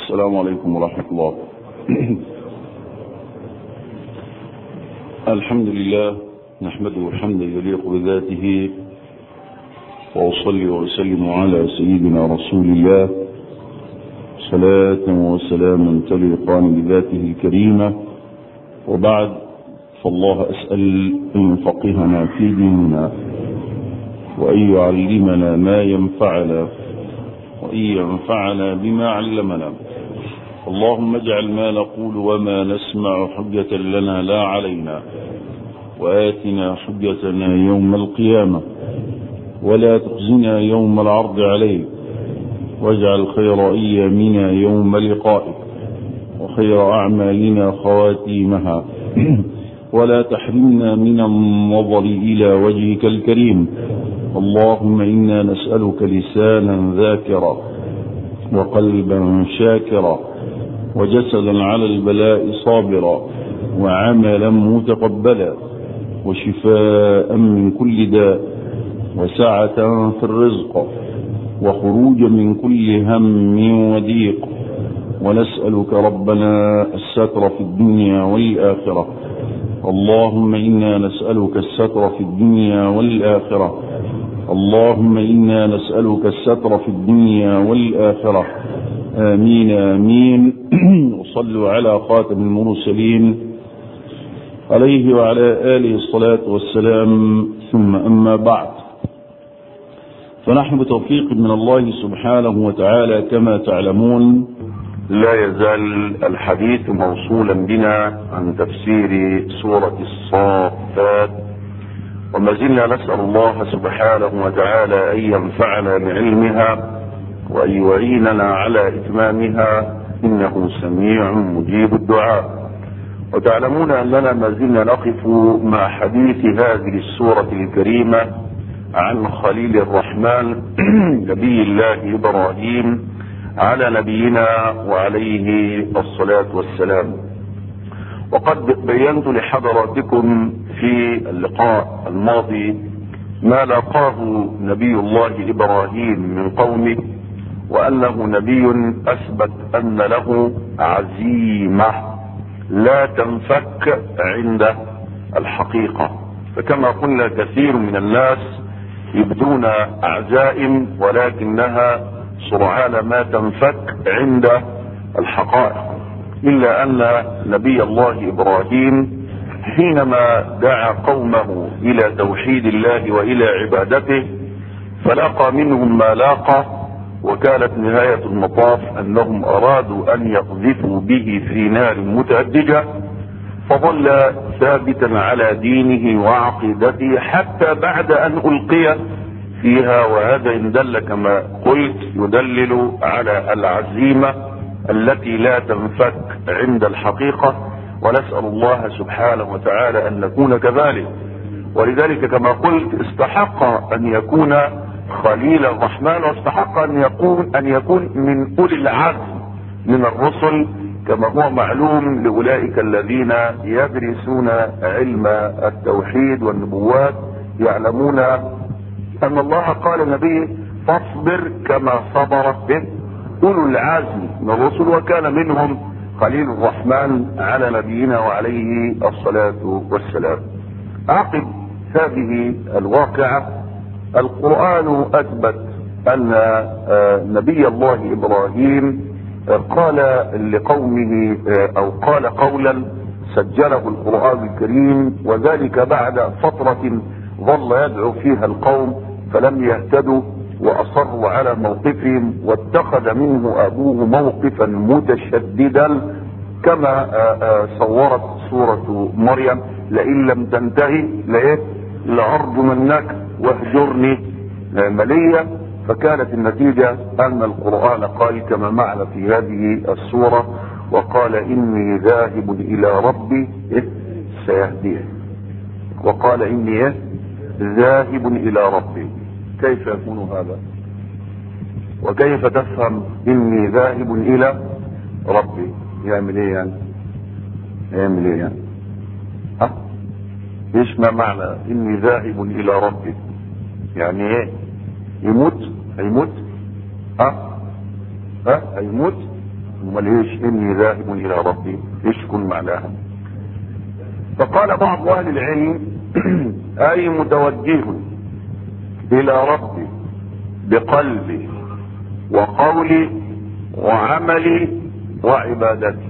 السلام عليكم ورحمة الله الحمد لله نحمده حمدا يليق بذاته وأصلي وأسلم على سيدنا رسول الله صلاة وسلاما تليقان بذاته الكريمة وبعد فالله أسأل أن يفقهنا في ديننا وأن يعلمنا ما ينفعنا وأن ينفعنا بما علمنا اللهم اجعل ما نقول وما نسمع حجة لنا لا علينا وآتنا حجتنا يوم القيامة ولا تخزنا يوم العرض عليك واجعل خير أيامنا يوم لقائك وخير أعمالنا خواتيمها ولا تحرمنا من النظر إلى وجهك الكريم اللهم إنا نسألك لسانا ذاكرا وقلبا شاكرا وجسدا على البلاء صابرا وعملا متقبلا وشفاء من كل داء وسعة في الرزق وخروجا من كل هم وضيق ونسألك ربنا الستر في الدنيا والآخرة اللهم إنا نسألك الستر في الدنيا والآخرة اللهم إنا نسألك الستر في الدنيا والآخرة آمين آمين وصلوا على خاتم المرسلين عليه وعلى آله الصلاة والسلام ثم أما بعد فنحن بتوفيق من الله سبحانه وتعالى كما تعلمون لا يزال الحديث موصولا بنا عن تفسير سورة الصافات وما زلنا نسأل الله سبحانه وتعالى أن ينفعنا بعلمها وأن يعيننا على إتمامها إنه سميع مجيب الدعاء وتعلمون أننا ما زلنا نقف مع حديث هذه السورة الكريمة عن خليل الرحمن نبي الله إبراهيم على نبينا وعليه الصلاة والسلام وقد بينت لحضراتكم في اللقاء الماضي ما لاقاه نبي الله إبراهيم من قومه وأنه نبي أثبت أن له عزيمة لا تنفك عند الحقيقة فكما قلنا كثير من الناس يبدون عزائم ولكنها سرعان ما تنفك عند الحقائق إلا أن نبي الله إبراهيم حينما دعا قومه إلى توحيد الله وإلى عبادته فلاقى منهم ما لاقى وكانت نهاية المطاف أنهم أرادوا أن يقذفوا به في نار متأدجة فظل ثابتا على دينه وعقيدته حتى بعد أن ألقي فيها وهذا إن دل كما قلت يدلل على العزيمة التي لا تنفك عند الحقيقة ونسأل الله سبحانه وتعالى أن نكون كذلك ولذلك كما قلت استحق أن يكون خليل الرحمن واستحق أن يكون أن يكون من أولي العزم من الرسل كما هو معلوم لأولئك الذين يدرسون علم التوحيد والنبوات يعلمون أن الله قال نبيه فاصبر كما صبر به أولو العزم من الرسل وكان منهم خليل الرحمن على نبينا وعليه الصلاة والسلام عقب هذه الواقعة القرآن أثبت أن نبي الله إبراهيم قال لقومه أو قال قولا سجله القرآن الكريم وذلك بعد فترة ظل يدعو فيها القوم فلم يهتدوا واصروا على موقفهم واتخذ منه ابوه موقفا متشددا كما صورت سورة مريم لئن لم تنتهي لإيه لأرجمنك واهجرني مليا فكانت النتيجة أن القرآن قال كما معنى في هذه السورة وقال إني ذاهب إلى ربي إيه سيهديه وقال إني إيه ذاهب إلى ربي كيف يكون هذا وكيف تفهم إني ذاهب إلى ربي يعمل إيه يعني يعمل إيه يعني ها ايش ما معنى اني ذاهب الى ربي يعني ايه يموت هيموت ها ها هيموت امال ايش اني ذاهب الى ربي ايش يكون معناها فقال بعض اهل العلم اي متوجه الى ربي بقلبي وقولي وعملي وعبادتي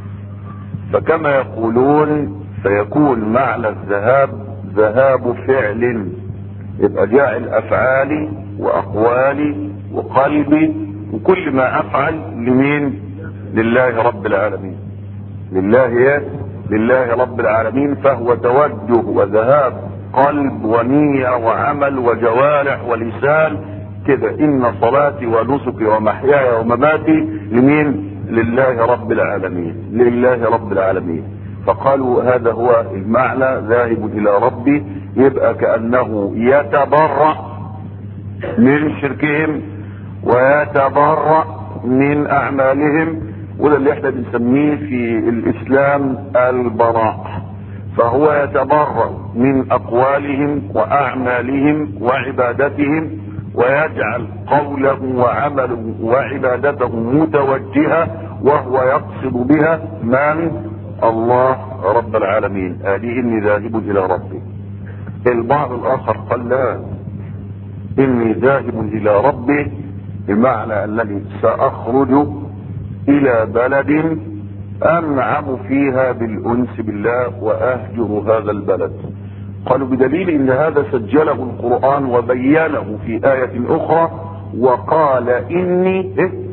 فكما يقولون فيكون معنى الذهاب ذهاب فعل يبقى جاعل افعالي واقوالي وقلبي وكل ما افعل لمين لله رب العالمين لله ايه لله رب العالمين فهو توجه وذهاب قلب ونية وعمل وجوارح ولسان كده ان صلاتي ونسكي ومحياي ومماتي لمين لله رب العالمين لله رب العالمين فقالوا هذا هو المعنى ذاهب الى ربي يبقى كانه يتبرأ من شركهم ويتبرأ من اعمالهم وده اللي احنا بنسميه في الاسلام البراء فهو يتبرأ من اقوالهم واعمالهم وعبادتهم ويجعل قوله وعمله وعبادته متوجهة وهو يقصد بها من الله رب العالمين هذه اني ذاهب الى ربي البعض الاخر قال لا اني ذاهب الى ربي بمعنى انني ساخرج الى بلد انعم فيها بالانس بالله واهجر هذا البلد قالوا بدليل ان هذا سجله القرآن وبينه في آية اخرى وقال اني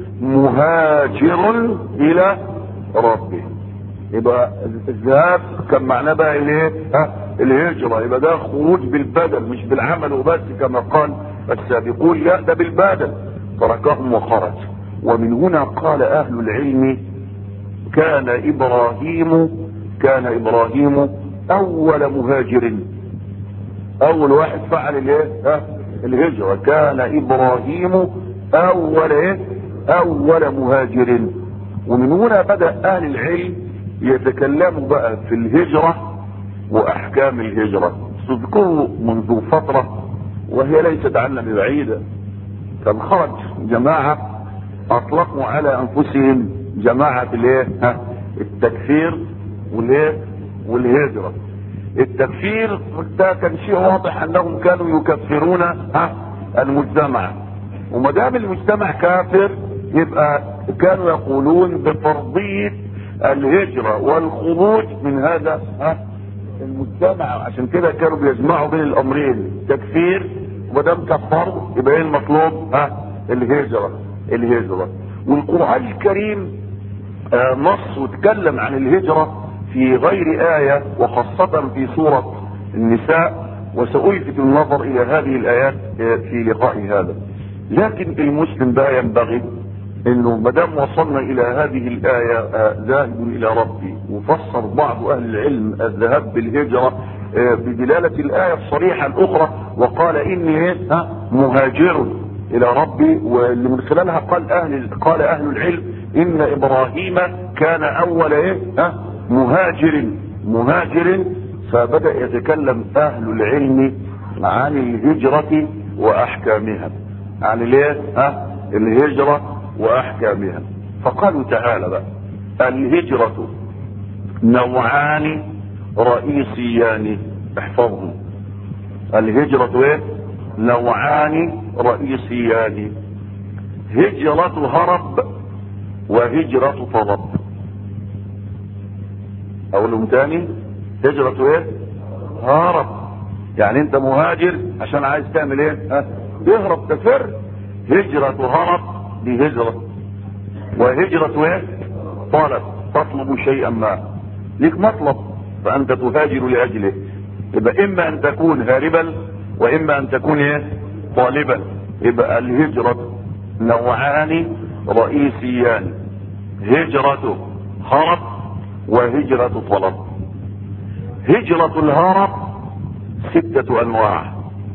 مهاجر الى ربي يبقى الذهاب كان معناه بقى الايه ها الهجرة يبقى ده خروج بالبدن مش بالعمل وبس كما قال السابقون لا ده بالبدن تركهم وخرج ومن هنا قال اهل العلم كان ابراهيم كان ابراهيم اول مهاجر اول واحد فعل الايه ها الهجرة كان ابراهيم اول ايه اول مهاجر ومن هنا بدأ اهل العلم يتكلموا بقى في الهجرة واحكام الهجرة تذكروا منذ فترة وهي ليست عنا ببعيدة كان خرج جماعة اطلقوا على انفسهم جماعة الايه ها التكفير والايه والهجرة التكفير ده كان شيء واضح انهم كانوا يكفرون ها المجتمع وما دام المجتمع كافر يبقى كانوا يقولون بفرضية الهجرة والخروج من هذا ها المجتمع عشان كده كانوا بيجمعوا بين الامرين تكفير وما دام كفروا يبقى ايه المطلوب ها الهجرة الهجرة والقرآن الكريم آه نص وتكلم عن الهجرة في غير آية وخاصة في سورة النساء وسألفت النظر إلى هذه الآيات في لقاء هذا لكن المسلم بقى ينبغي انه ما دام وصلنا الى هذه الايه ذاهب الى ربي وفسر بعض اهل العلم الذهاب بالهجره بدلاله الايه الصريحه الاخرى وقال اني مهاجر الى ربي واللي من خلالها قال اهل قال اهل العلم ان ابراهيم كان اول ايه مهاجر مهاجر فبدأ يتكلم اهل العلم عن الهجرة واحكامها عن الايه ها الهجرة واحكامها فقالوا تعالى بقى الهجرة نوعان رئيسيان احفظهم الهجرة ايه نوعان رئيسيان هجرة هرب وهجرة طلب اقولهم تاني هجرة ايه هرب يعني انت مهاجر عشان عايز تعمل ايه ها تهرب تفر هجرة هرب دي هجرة وهجرة ايه طلب تطلب شيئا ما ليك مطلب فانت تهاجر لاجله يبقى اما ان تكون هاربا واما ان تكون ايه طالبا يبقى الهجرة نوعان رئيسيان هجرة هرب وهجرة طلب هجرة الهرب ستة انواع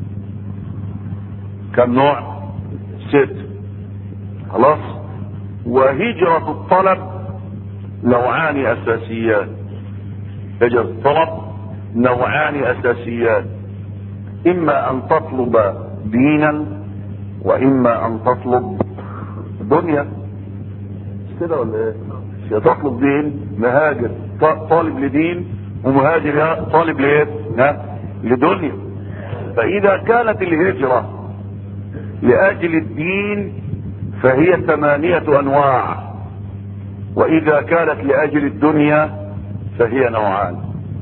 كم نوع ست خلاص وهجرة الطلب نوعان اساسيان هجرة الطلب نوعان اساسيان اما ان تطلب دينا واما ان تطلب دنيا كده ولا ايه؟ يا تطلب دين مهاجر ط- طالب لدين ومهاجر طالب لايه؟ ها؟ لدنيا فإذا كانت الهجرة لأجل الدين فهي ثمانية أنواع وإذا كانت لأجل الدنيا فهي نوعان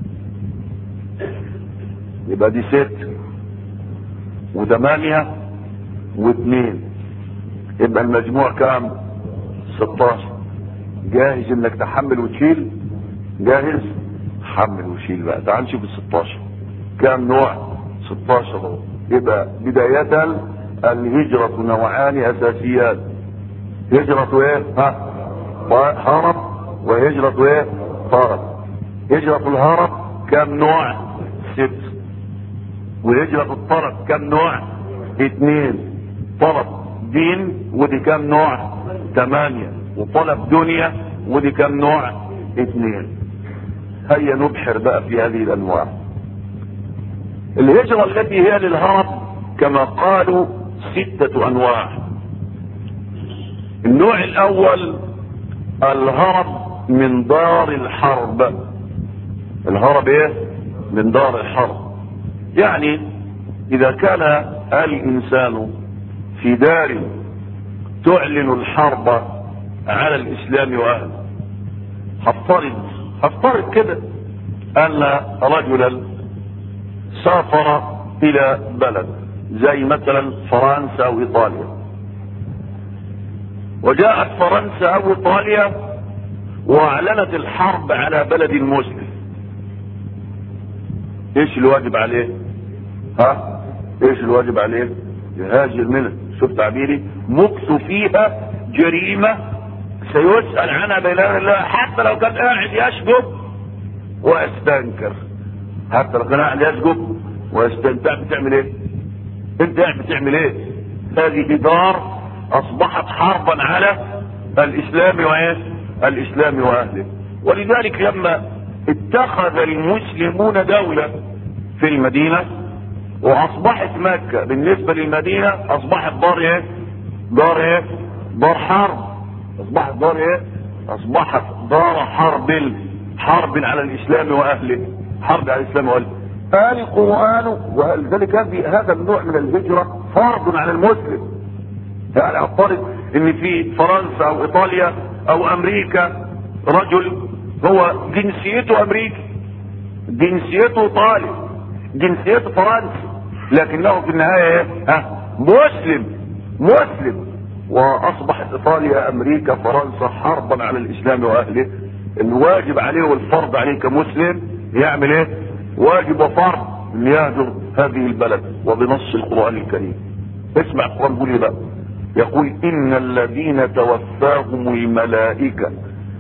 يبقى دي ست وثمانية واثنين يبقى المجموع كام 16 جاهز انك تحمل وتشيل جاهز حمل وشيل بقى تعال نشوف ال 16 كام نوع 16 اهو يبقى بداية الهجرة نوعان اساسيات هجرة ايه ها هرب وهجرة ايه طرد هجرة الهرب كام نوع ست وهجرة الطرد كام نوع اثنين طلب دين ودي كام نوع ثمانية وطلب دنيا ودي كام نوع اثنين هيا نبحر بقى في هذه الانواع الهجرة التي هي للهرب كما قالوا ستة انواع النوع الاول الهرب من دار الحرب الهرب ايه من دار الحرب يعني اذا كان الانسان في دار تعلن الحرب على الاسلام واهله هفترض هفترض كده ان رجلا سافر الى بلد زي مثلا فرنسا او ايطاليا وجاءت فرنسا او ايطاليا واعلنت الحرب على بلد مسلم ايش الواجب عليه ها ايش الواجب عليه يهاجر منها شوف تعبيري مكث فيها جريمة سيسأل عنها بين الله حتى لو كان قاعد يشجب ويستنكر حتى لو كان قاعد يشجب ويستنكر بتعمل ايه انت قاعد بتعمل ايه هذه دار اصبحت حربا على الاسلام وايه الاسلام واهله ولذلك لما اتخذ المسلمون دولة في المدينة واصبحت مكة بالنسبة للمدينة اصبحت دار ايه دار ايه دار حرب اصبحت دار ايه اصبحت دار حرب حرب على الاسلام واهله حرب على الاسلام واهله القرآن ولذلك هذا النوع من الهجرة فرض على المسلم يعني افترض ان في فرنسا او ايطاليا او امريكا رجل هو جنسيته امريكي جنسيته ايطالي جنسيته فرنسي لكنه في النهاية ها مسلم مسلم واصبحت ايطاليا امريكا فرنسا حربا على الاسلام واهله الواجب عليه والفرض عليه كمسلم يعمل ايه واجب وفرض ان يهجر هذه البلد وبنص القرآن الكريم اسمع القرآن بيقول ايه بقى يقول ان الذين توفاهم الملائكة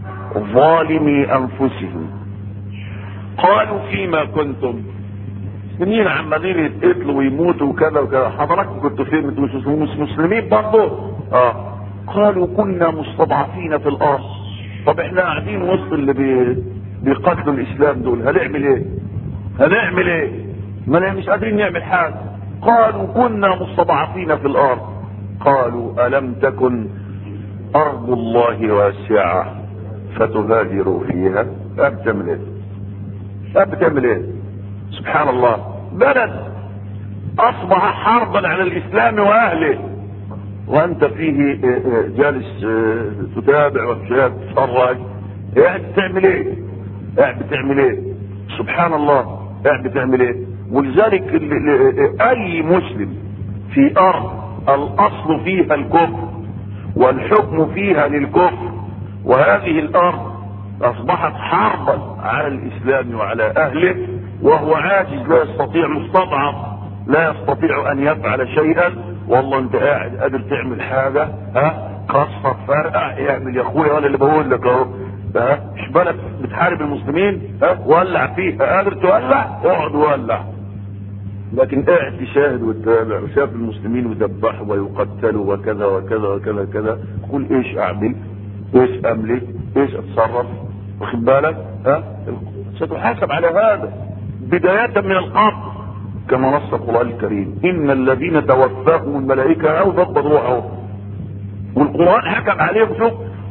ظالمي انفسهم قالوا فيما كنتم مسلمين عمالين يتقتلوا ويموتوا وكذا وكذا حضراتكم كنتوا فين انتوا مش مش مسلمين برضه اه قالوا كنا مستضعفين في الارض طب احنا قاعدين وسط اللي بي... بيقتلوا الاسلام دول هنعمل ايه هنعمل ايه ما أنا مش قادرين نعمل حاجه قالوا كنا مستضعفين في الارض قالوا الم تكن ارض الله واسعه فتهاجروا فيها اب بتعمل ايه اب بتعمل ايه سبحان الله بلد اصبح حربا على الاسلام واهله وانت فيه جالس تتابع وتتفرج قاعد بتعمل ايه قاعد بتعمل ايه سبحان الله قاعد بتعمل ايه ولذلك اي مسلم في ارض الاصل فيها الكفر والحكم فيها للكفر وهذه الارض اصبحت حربا على الاسلام وعلى اهله وهو عاجز لا يستطيع مستضعف لا يستطيع ان يفعل شيئا والله انت قاعد قادر تعمل حاجة ها قصة فرقع اعمل يا اخويا ولا اللي بقول لك اهو ها مش بالك بتحارب المسلمين ها ولع فيها قادر تولع اقعد ولع لكن قاعد تشاهد وتتابع وشاف المسلمين يذبحوا ويقتلوا وكذا وكذا وكذا كذا قول ايش اعمل ايش املك ايش اتصرف واخد بالك ها ستحاسب على هذا بداية من القبر كما نص القرآن الكريم إن الذين توفاهم الملائكة أو ضد روحهم والقرآن حكم عليهم شوف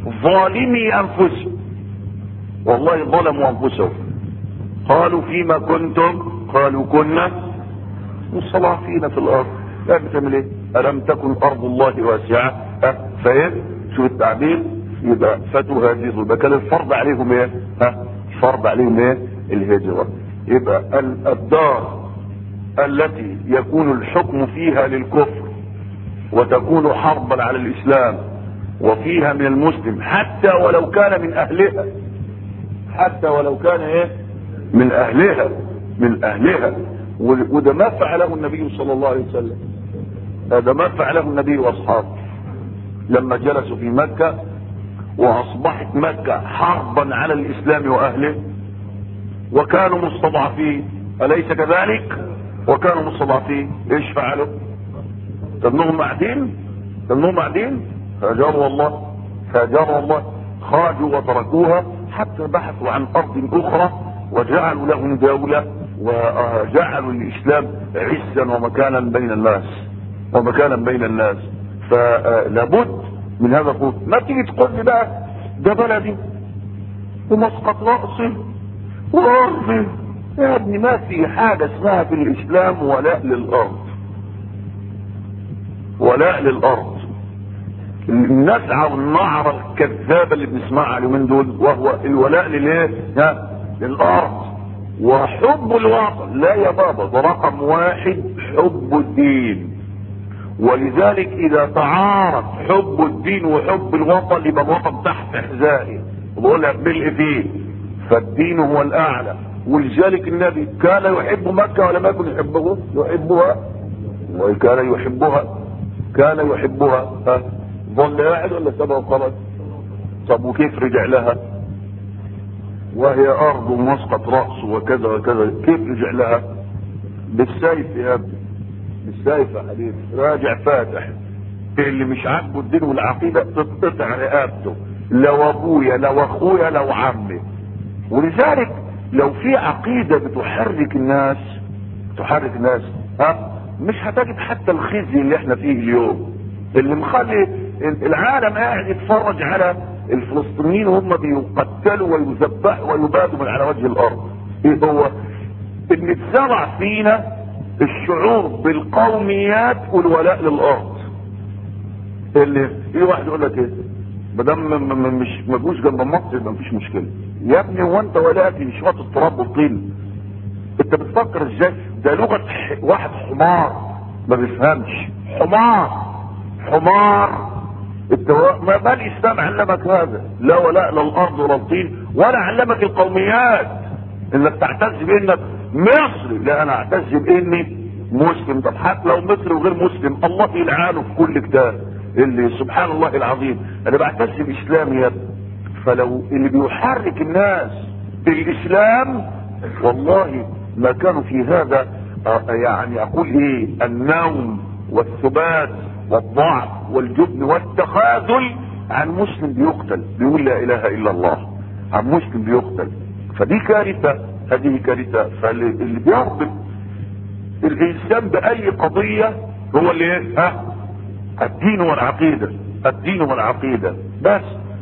ظالمي انفسهم والله ظلموا انفسهم قالوا فيما كنتم قالوا كنا مستضعفين في الارض لا بتعمل ايه الم تكن ارض الله واسعه ها فايه شوف التعبير يبقى فاتوا هذه الظلمه كان الفرض عليهم ايه ها فرض عليهم ايه الهجره يبقى الدار التي يكون الحكم فيها للكفر وتكون حربا على الاسلام وفيها من المسلم حتى ولو كان من اهلها حتى ولو كان ايه من اهلها من اهلها وده ما فعله النبي صلى الله عليه وسلم هذا ما فعله النبي واصحابه لما جلسوا في مكة واصبحت مكة حربا على الاسلام واهله وكانوا مستضعفين اليس كذلك وكانوا مستضعفين ايش فعلوا تنهم قاعدين تنهم قاعدين هاجروا الله هاجروا الله خرجوا وتركوها حتى بحثوا عن ارض اخرى وجعلوا لهم دولة وجعلوا الاسلام عزا ومكانا بين الناس ومكانا بين الناس فلابد من هذا الخوف ما تيجي تقول لي بقى ده بلدي ومسقط رأسي وارضي يا ابني ما في حاجة اسمها في الاسلام ولاء للارض ولاء للارض النزعة والنعرة الكذابة اللي بنسمعها اليومين دول وهو الولاء للايه؟ ها؟ للارض وحب الوطن لا يا بابا ده رقم واحد حب الدين ولذلك اذا تعارض حب الدين وحب الوطن يبقى الوطن تحت حذائي بقول لك ملء فيه فالدين هو الاعلى ولذلك النبي كان يحب مكة ولا ما يكن يحبه يحبها وكان يحبها كان يحبها ها ظل قاعد ولا سبع وخرج طب وكيف رجع لها وهي ارض ومسقط رأسه وكذا وكذا كيف رجع لها بالسيف يا ابني بالسيف يا حبيبي راجع فاتح اللي مش عاجبه الدين والعقيدة تتقطع رقبته لو ابويا لو اخويا لو عمي ولذلك لو في عقيدة بتحرك الناس تحرك الناس ها مش هتجد حتى الخزي اللي احنا فيه اليوم اللي مخلي العالم قاعد يتفرج على الفلسطينيين وهم بيقتلوا ويذبحوا ويبادوا من على وجه الارض ايه هو ان اتزرع فينا الشعور بالقوميات والولاء للارض اللي في واحد يقول لك ايه ما دام مش ما جوش جنب مصر يبقى مفيش مشكله يا ابني هو انت ولاتي مش وقت التراب والطين انت بتفكر ازاي ده لغه واحد حمار ما بيفهمش حمار حمار انت ما, ما الاسلام علمك هذا لا ولاء للارض ولا الطين ولا علمك القوميات انك تعتز بانك مصري لا انا اعتز باني مسلم طب حتى لو مصري وغير مسلم الله يلعنه في كل كتاب اللي سبحان الله العظيم انا بعتز باسلامي يا ابني فلو اللي بيحرك الناس بالاسلام والله ما كانوا في هذا يعني اقول ايه النوم والثبات والضعف والجبن والتخاذل عن مسلم بيقتل بيقول لا اله الا الله عن مسلم بيقتل فدي كارثة هذه كارثة فاللي بيربط الانسان باي قضية هو اللي ايه ها الدين والعقيدة الدين والعقيدة بس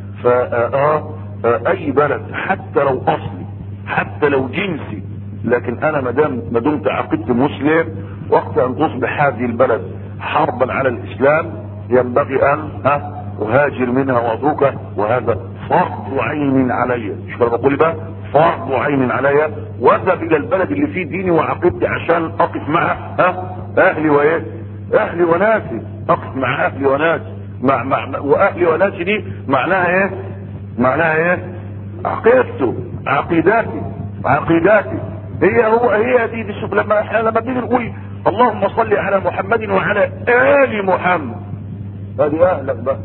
فا اي بلد حتى لو اصلي حتى لو جنسي لكن انا مدام ما دمت عقيدتي مسلم وقت ان تصبح هذه البلد حربا على الاسلام ينبغي ان ها اهاجر منها واتركها وهذا فرض عين علي مش انا بقول بقى فرض عين علي واذهب الى البلد اللي فيه ديني وعقيدتي عشان اقف مع ها اهلي وايه اهلي وناسي اقف مع اهلي وناسي مع, مع واهلي وناسي دي معناها ايه معناها ايه عقيدته عقيداتي عقيداتي هي هو هي دي, دي شوف لما احنا لما بنيجي نقول اللهم صل على محمد وعلى ال محمد هذه اهلك بقى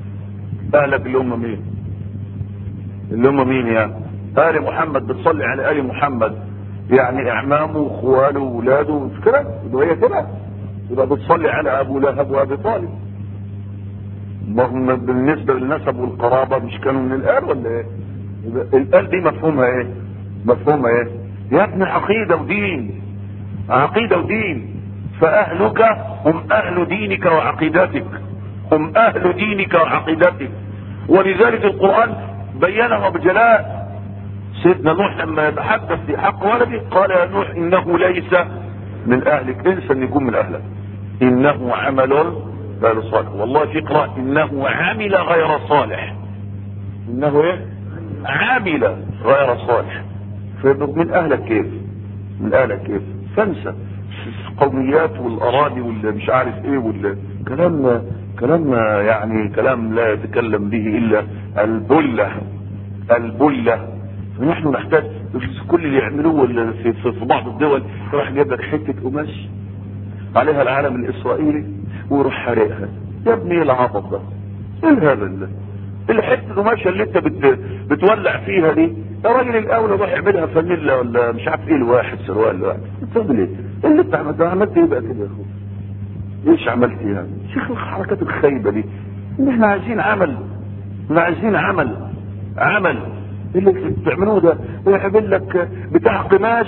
اهلك اللي هم مين اللي هم مين يعني ال محمد بتصلي على ال محمد يعني اعمامه واخواله واولاده مش كده يبقى هي كده يبقى بتصلي على ابو لهب وابي طالب اللهم بالنسبه للنسب والقرابه مش كانوا من الال ولا ايه الال دي مفهومها ايه مفهومها ايه يا ابن عقيده ودين عقيده ودين فاهلك هم اهل دينك وعقيدتك هم اهل دينك وعقيدتك ولذلك القرآن بينه بجلاء سيدنا نوح لما يتحدث في حق ولده قال يا نوح انه ليس من اهلك انسى ان يكون من اهلك انه عمل غير صالح والله في قراءة انه عمل غير صالح انه ايه عمل غير صالح من اهلك كيف من اهلك كيف فانسى القوميات والاراضي واللي مش عارف ايه واللي كلام كلام يعني كلام لا يتكلم به الا البله البله فنحن نحتاج كل اللي يعملوه في, في, في بعض الدول يروح جايب لك حته قماش عليها العالم الاسرائيلي ويروح حارقها يا ابني ايه العبط ده؟ ايه الهبل ده؟ الحته القماشه اللي انت بت... بتولع فيها دي يا راجل الاول روح اعملها فانيلا ولا مش عارف ايه الواحد سروال الواحد بتعمل ايه؟ إيه اللي انت عملته عملت ايه بقى كده يا اخويا؟ ايش عملت ايه يعني؟ شيخ الحركات الخايبه دي ان احنا عايزين عمل احنا عايزين عمل عمل اللي بتعملوه ده ويعمل لك بتاع قماش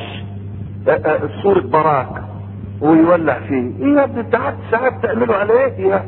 صورة براك ويولع فيه ايه يا ابني انت قعدت ساعات تعمله على ايه يا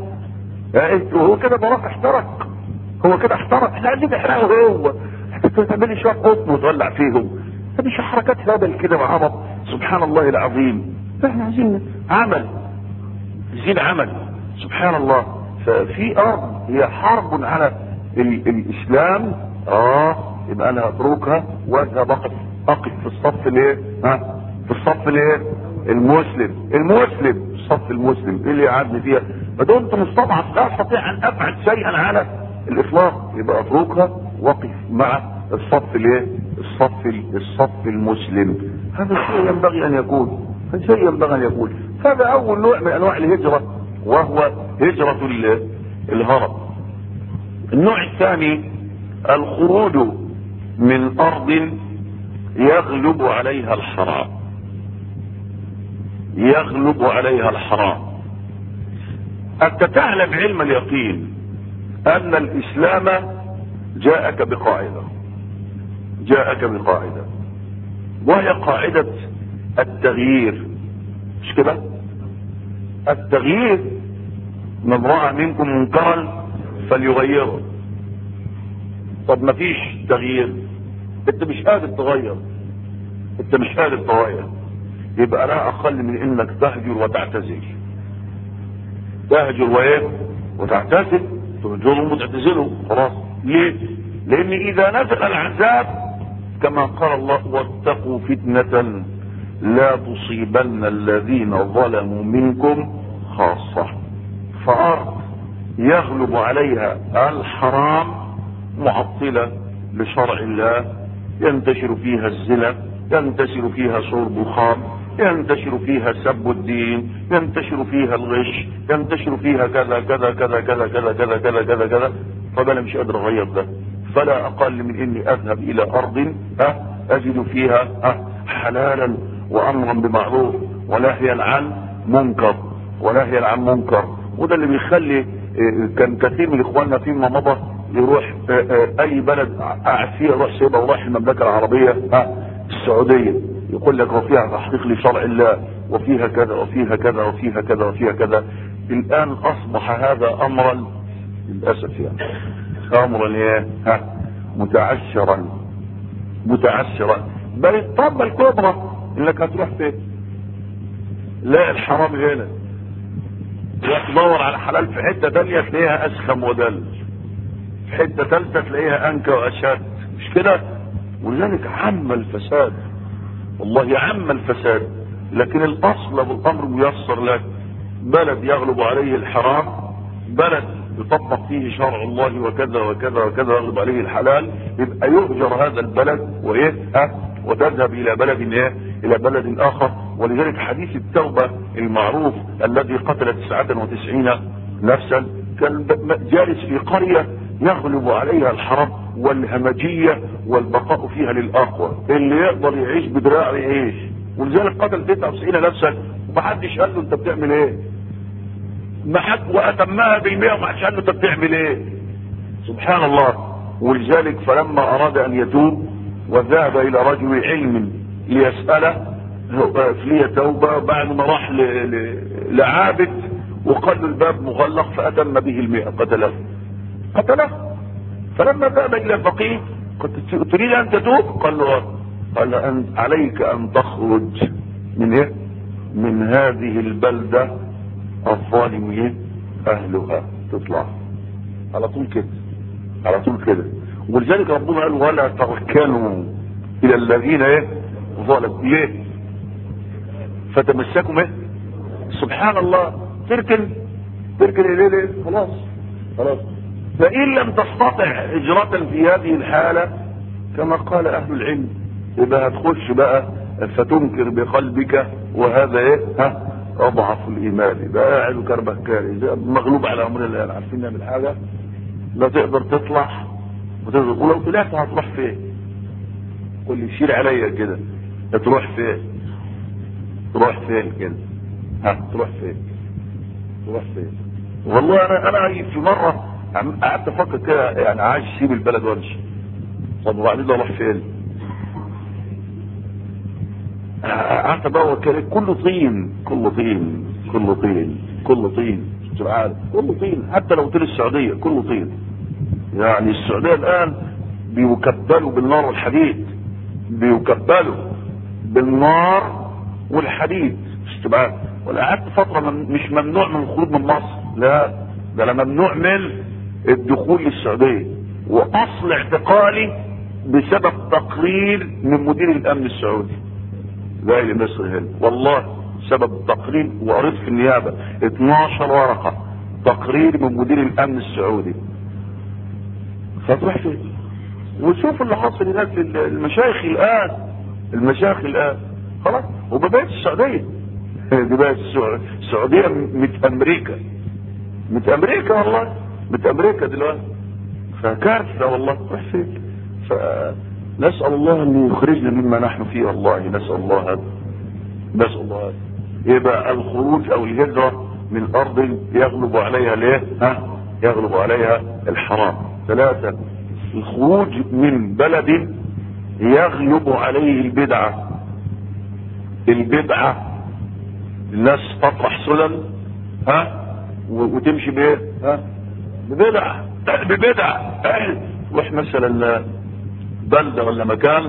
هو كده براك احترق هو كده احترق احنا عايزين نحرقه هو انت تعمل لي شويه قطن وتولع فيهم مش حركات هبل كده وعبط سبحان الله العظيم فاحنا عايزين عمل عايزين عمل سبحان الله ففي ارض هي حرب على ال الاسلام اه يبقى انا اتركها واذهب اقف اقف في الصف الايه ها في الصف الايه المسلم المسلم الصف المسلم ايه اللي يقعدني فيها ما دمت مستضعف لا استطيع ان افعل شيئا على الاطلاق يبقى اتركها واقف مع الصف الايه الصف الصف المسلم هذا الشيء ينبغي ان يكون هذا شيء ينبغي ان يكون هذا اول نوع من انواع الهجره وهو هجره الهرب النوع الثاني الخروج من ارض يغلب عليها الحرام يغلب عليها الحرام انت تعلم علم اليقين ان الاسلام جاءك بقاعده جاءك بقاعده وهي قاعده التغيير مش كده التغيير من راى منكم منكرا فليغيره طب ما فيش تغيير انت مش قادر تغير انت مش قادر تغير يبقى لا اقل من انك تهجر وتعتزل تهجر وايه وتعتزل تهجرهم وتعتزلهم خلاص ليه لان اذا نزل العذاب كما قال الله واتقوا فتنة لا تصيبن الذين ظلموا منكم خاصة فارض يغلب عليها الحرام معطلة لشرع الله ينتشر فيها الزنا ينتشر فيها شرب الخمر ينتشر فيها سب الدين ينتشر فيها الغش ينتشر فيها كذا كذا كذا كذا كذا كذا كذا كذا كذا طب انا مش قادر اغير ده فلا اقل من اني اذهب الى ارض ها اجد فيها ها حلالا وامرا بمعروف ونهيا عن منكر ونهيا عن منكر وده اللي بيخلي كان كثير من اخواننا فيما مضى يروح اي بلد قاعد فيها يروح سيبها وراح المملكه العربيه ها السعوديه يقول لك وفيها تحقيق لشرع الله وفيها كذا وفيها كذا وفيها كذا وفيها كذا الان اصبح هذا امرا للاسف يعني امرا ايه ها متعشرا متعشرا بل الطامة الكبرى انك هتروح فين لا الحرام هنا تدور على حلال في حته تانية تلاقيها اسخم ودل في حته ثالثه تلاقيها انكى واشد مش كده ولذلك عم الفساد والله عم الفساد لكن الاصل والامر ميسر لك بلد يغلب عليه الحرام بلد يطبق فيه شرع الله وكذا وكذا وكذا يغلب عليه الحلال يبقى يهجر هذا البلد وايه ها وتذهب الى بلد ايه الى بلد اخر ولذلك حديث التوبة المعروف الذي قتل 99 نفسا كان جالس في قرية يغلب عليها الحرام والهمجية والبقاء فيها للأقوى اللي يقدر يعيش بدراعه يعيش ولذلك قتل 99 نفسا ومحدش قال له انت بتعمل ايه ما حد واتمها بالمئة ومحدش قال له انت بتعمل ايه سبحان الله ولذلك فلما اراد ان يتوب وذهب الى رجل علم ليسأله لي توبة بعد ما راح ل... ل... لعابد وقال له الباب مغلق فأتم به المئة قتله قتله فلما ذهب الى فقيه قلت تريد ان تتوب قال له قال أن عليك ان تخرج من ايه من هذه البلدة الظالم ايه اهلها تطلع على طول كده على طول كده ولذلك ربنا قال ولا تركنوا الى الذين ايه ظلموا ليه فتمسكوا ايه سبحان الله تركن تركن اليه ليه خلاص خلاص فان لم تستطع هجرة في هذه الحالة كما قال اهل العلم يبقى هتخش بقى فتنكر بقلبك وهذا ايه ها اضعف الايمان يبقى قاعد وكربك كاري مغلوب على امر الله عارفين نعمل حاجه لا تقدر تطلع وتقدر ولو طلعت هتروح فين قول لي شيل عليا كده تروح فين تروح فين كده ها تروح فين تروح فين والله انا انا في مره قعدت افكر كده يعني عايز اسيب البلد وامشي طب وبعدين اروح فين قعدت ادور كده كله طين كله طين كله طين كله طين سبحان كله طين حتى لو قلت السعوديه كله طين يعني السعوديه الان بيكبلوا بالنار والحديد بيكبلوا بالنار والحديد استبعاد ولا قعدت فتره من مش ممنوع من الخروج من مصر لا ده انا ممنوع من الدخول للسعوديه واصل اعتقالي بسبب تقرير من مدير الامن السعودي جاي لمصر هنا والله سبب تقرير وقريت في النيابه 12 ورقه تقرير من مدير الامن السعودي فتروح فين وشوف اللي حاصل هناك المشايخ الان المشايخ الان خلاص وبقيت السعوديه دي بقت السعوديه مت امريكا مت امريكا والله مت امريكا دلوقتي فكارثه والله روح فين فنسال الله ان يخرجنا مما نحن فيه والله نسال الله نسال الله يبقى الخروج او الهجره من ارض يغلب عليها ليه ها يغلب عليها الحرام ثلاثه الخروج من بلد يغلب عليه البدعه البدعه الناس تطرح سلل ها وتمشي بايه ها ببدع ببدع روح مثلا بلده ولا مكان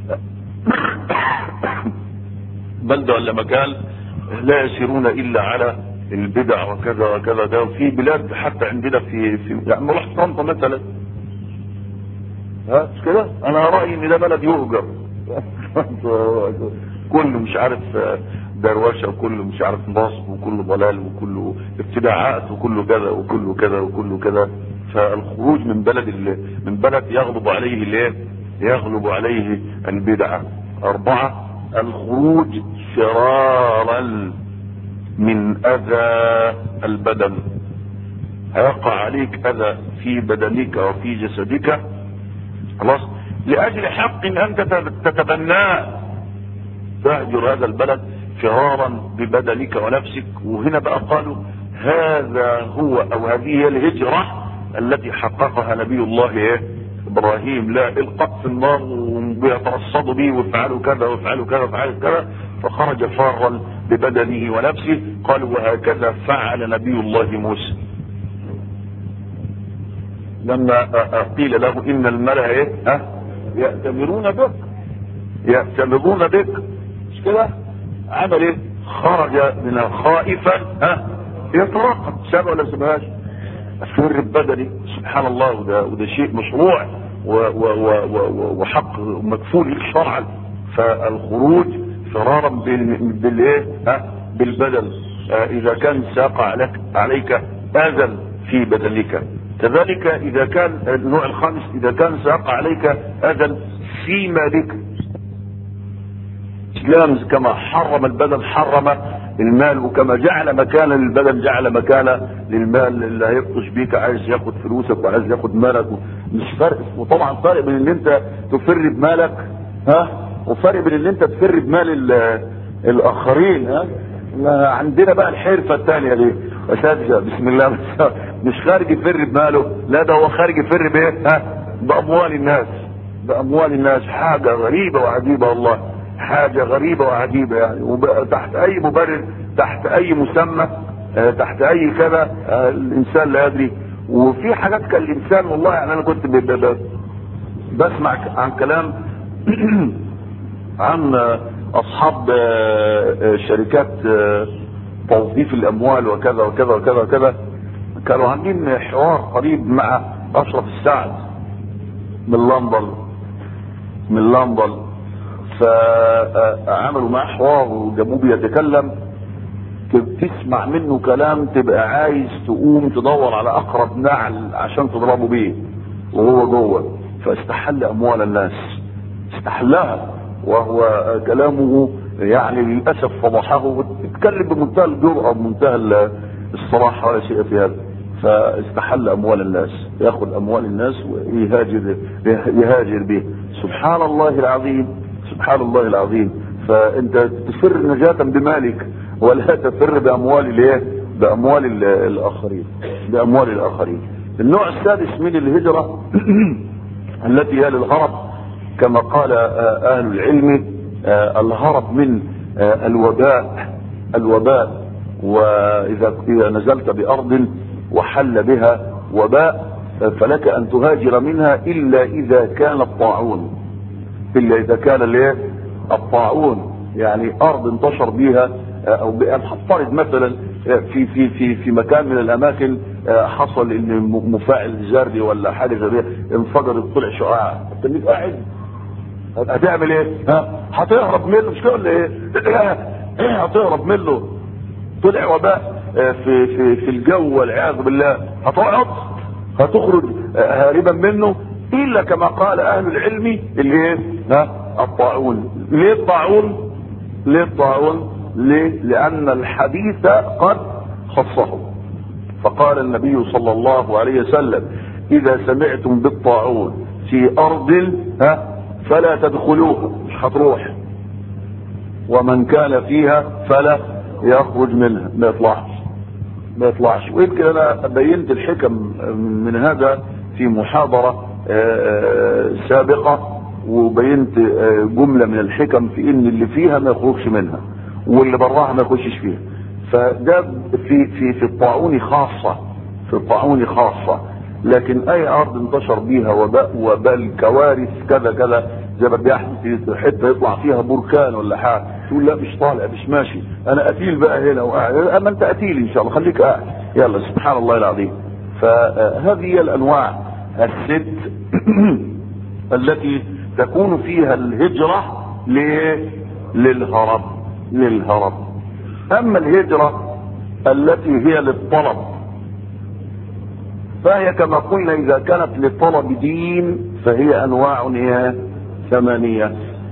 بلده ولا مكان لا يسيرون الا على البدع وكذا وكذا ده وفي بلاد حتى عندنا في في يعني رحت طنطا مثلا ها مش كده؟ انا رايي ان ده بلد يهجر كله مش عارف دروشه وكله مش عارف نصب وكله ضلال وكله ابتداعات وكله كذا وكله كذا وكله كذا فالخروج من بلد من بلد يغلب عليه الايه؟ يغلب عليه البدعه. اربعه الخروج فرارا من اذى البدن. هيقع عليك اذى في بدنك وفي جسدك خلاص لاجل حق انت تتبناه تهجر هذا البلد فرارا ببدنك ونفسك وهنا بقى قالوا هذا هو او هذه هي الهجرة التي حققها نبي الله ايه ابراهيم لا القى في النار ويترصدوا به وافعلوا كذا وافعلوا كذا وافعلوا كذا فخرج فارا ببدنه ونفسه قالوا وهكذا فعل نبي الله موسى لما قيل له ان الملأ ايه ها يأتمرون بك يأتمرون بك مش كده عمل ايه خرج من خائفا ها يترقب سابع ولا سبهاش السر البدني سبحان الله وده, وده شيء مشروع و و و و وحق مكفول شرعا فالخروج فرارا بالايه ها بالبدن آه اذا كان ساق عليك عليك اذى في بدنك كذلك اذا كان النوع الخامس اذا كان ساق عليك اذى في مالك الاسلام كما حرم البدن حرم المال وكما جعل مكانا للبدن جعل مكانا للمال اللي هيبطش بيك عايز ياخد فلوسك وعايز ياخد مالك مش فرق وطبعا فرق بين ان انت تفر بمالك ها وفرق بين ان انت تفر بمال الاخرين ها عندنا بقى الحرفه الثانيه دي اساتذه بسم الله مش خارج يفر بماله لا ده هو خارج يفر بايه ها باموال الناس باموال الناس حاجه غريبه وعجيبه والله حاجة غريبة وعجيبة يعني تحت اي مبرر تحت اي مسمى تحت اي كذا الانسان لا يدري وفي حاجات كان الانسان والله يعني انا كنت ب ب ب بسمع عن كلام عن اصحاب شركات توظيف الاموال وكذا وكذا وكذا وكذا كانوا عاملين حوار قريب مع اشرف السعد من لندن من لندن فعملوا معاه حوار وجابوه بيتكلم تسمع منه كلام تبقى عايز تقوم تدور على اقرب نعل عشان تضربه بيه وهو جوه فاستحل اموال الناس استحلها وهو كلامه يعني للاسف فضحه اتكلم بمنتهى الجرأة بمنتهى الصراحة ولا شيء في هذا فاستحل اموال الناس ياخذ اموال الناس ويهاجر يهاجر به سبحان الله العظيم سبحان الله العظيم فانت تفر نجاة بمالك ولا تفر باموال الايه باموال الاخرين باموال الاخرين النوع السادس من الهجرة التي هي للهرب كما قال اهل العلم الهرب من الوباء الوباء واذا اذا نزلت بارض وحل بها وباء فلك ان تهاجر منها الا اذا كان الطاعون الا اذا كان الايه الطاعون يعني ارض انتشر بها او هفترض مثلا في في في في مكان من الاماكن حصل ان مفاعل ذري ولا حاجه زي انفجرت طلع شعاع انت قاعد هتعمل ايه؟ ها؟ هتهرب منه مش كده ولا ايه؟ هتهرب منه طلع وباء في في في الجو والعياذ بالله هتقعد هتخرج هاربا منه الا كما قال اهل العلم الايه؟ ها؟ الطاعون ليه الطاعون؟ ليه الطاعون؟ ليه؟ لان الحديث قد خصه فقال النبي صلى الله عليه وسلم اذا سمعتم بالطاعون في ارض ها فلا تدخلوها مش هتروح ومن كان فيها فلا يخرج منها ما يطلعش ما يطلعش ويمكن انا بينت الحكم من هذا في محاضرة سابقة وبينت جملة من الحكم في ان اللي فيها ما يخرجش منها واللي براها ما يخشش فيها فده في في في الطاعون خاصة في الطاعون خاصة لكن اي ارض انتشر بيها وباء وبال كوارث كذا كذا زي ما بيحدث في حته يطلع فيها بركان ولا حاجه تقول لا مش طالع مش ماشي انا قتيل بقى هنا وقاعد اما انت قتيل ان شاء الله خليك قاعد يلا سبحان الله العظيم فهذه هي الانواع الست التي تكون فيها الهجره للهرب للهرب اما الهجره التي هي للطلب فهي كما قلنا اذا كانت لطلب دين فهي انواع هي ثمانية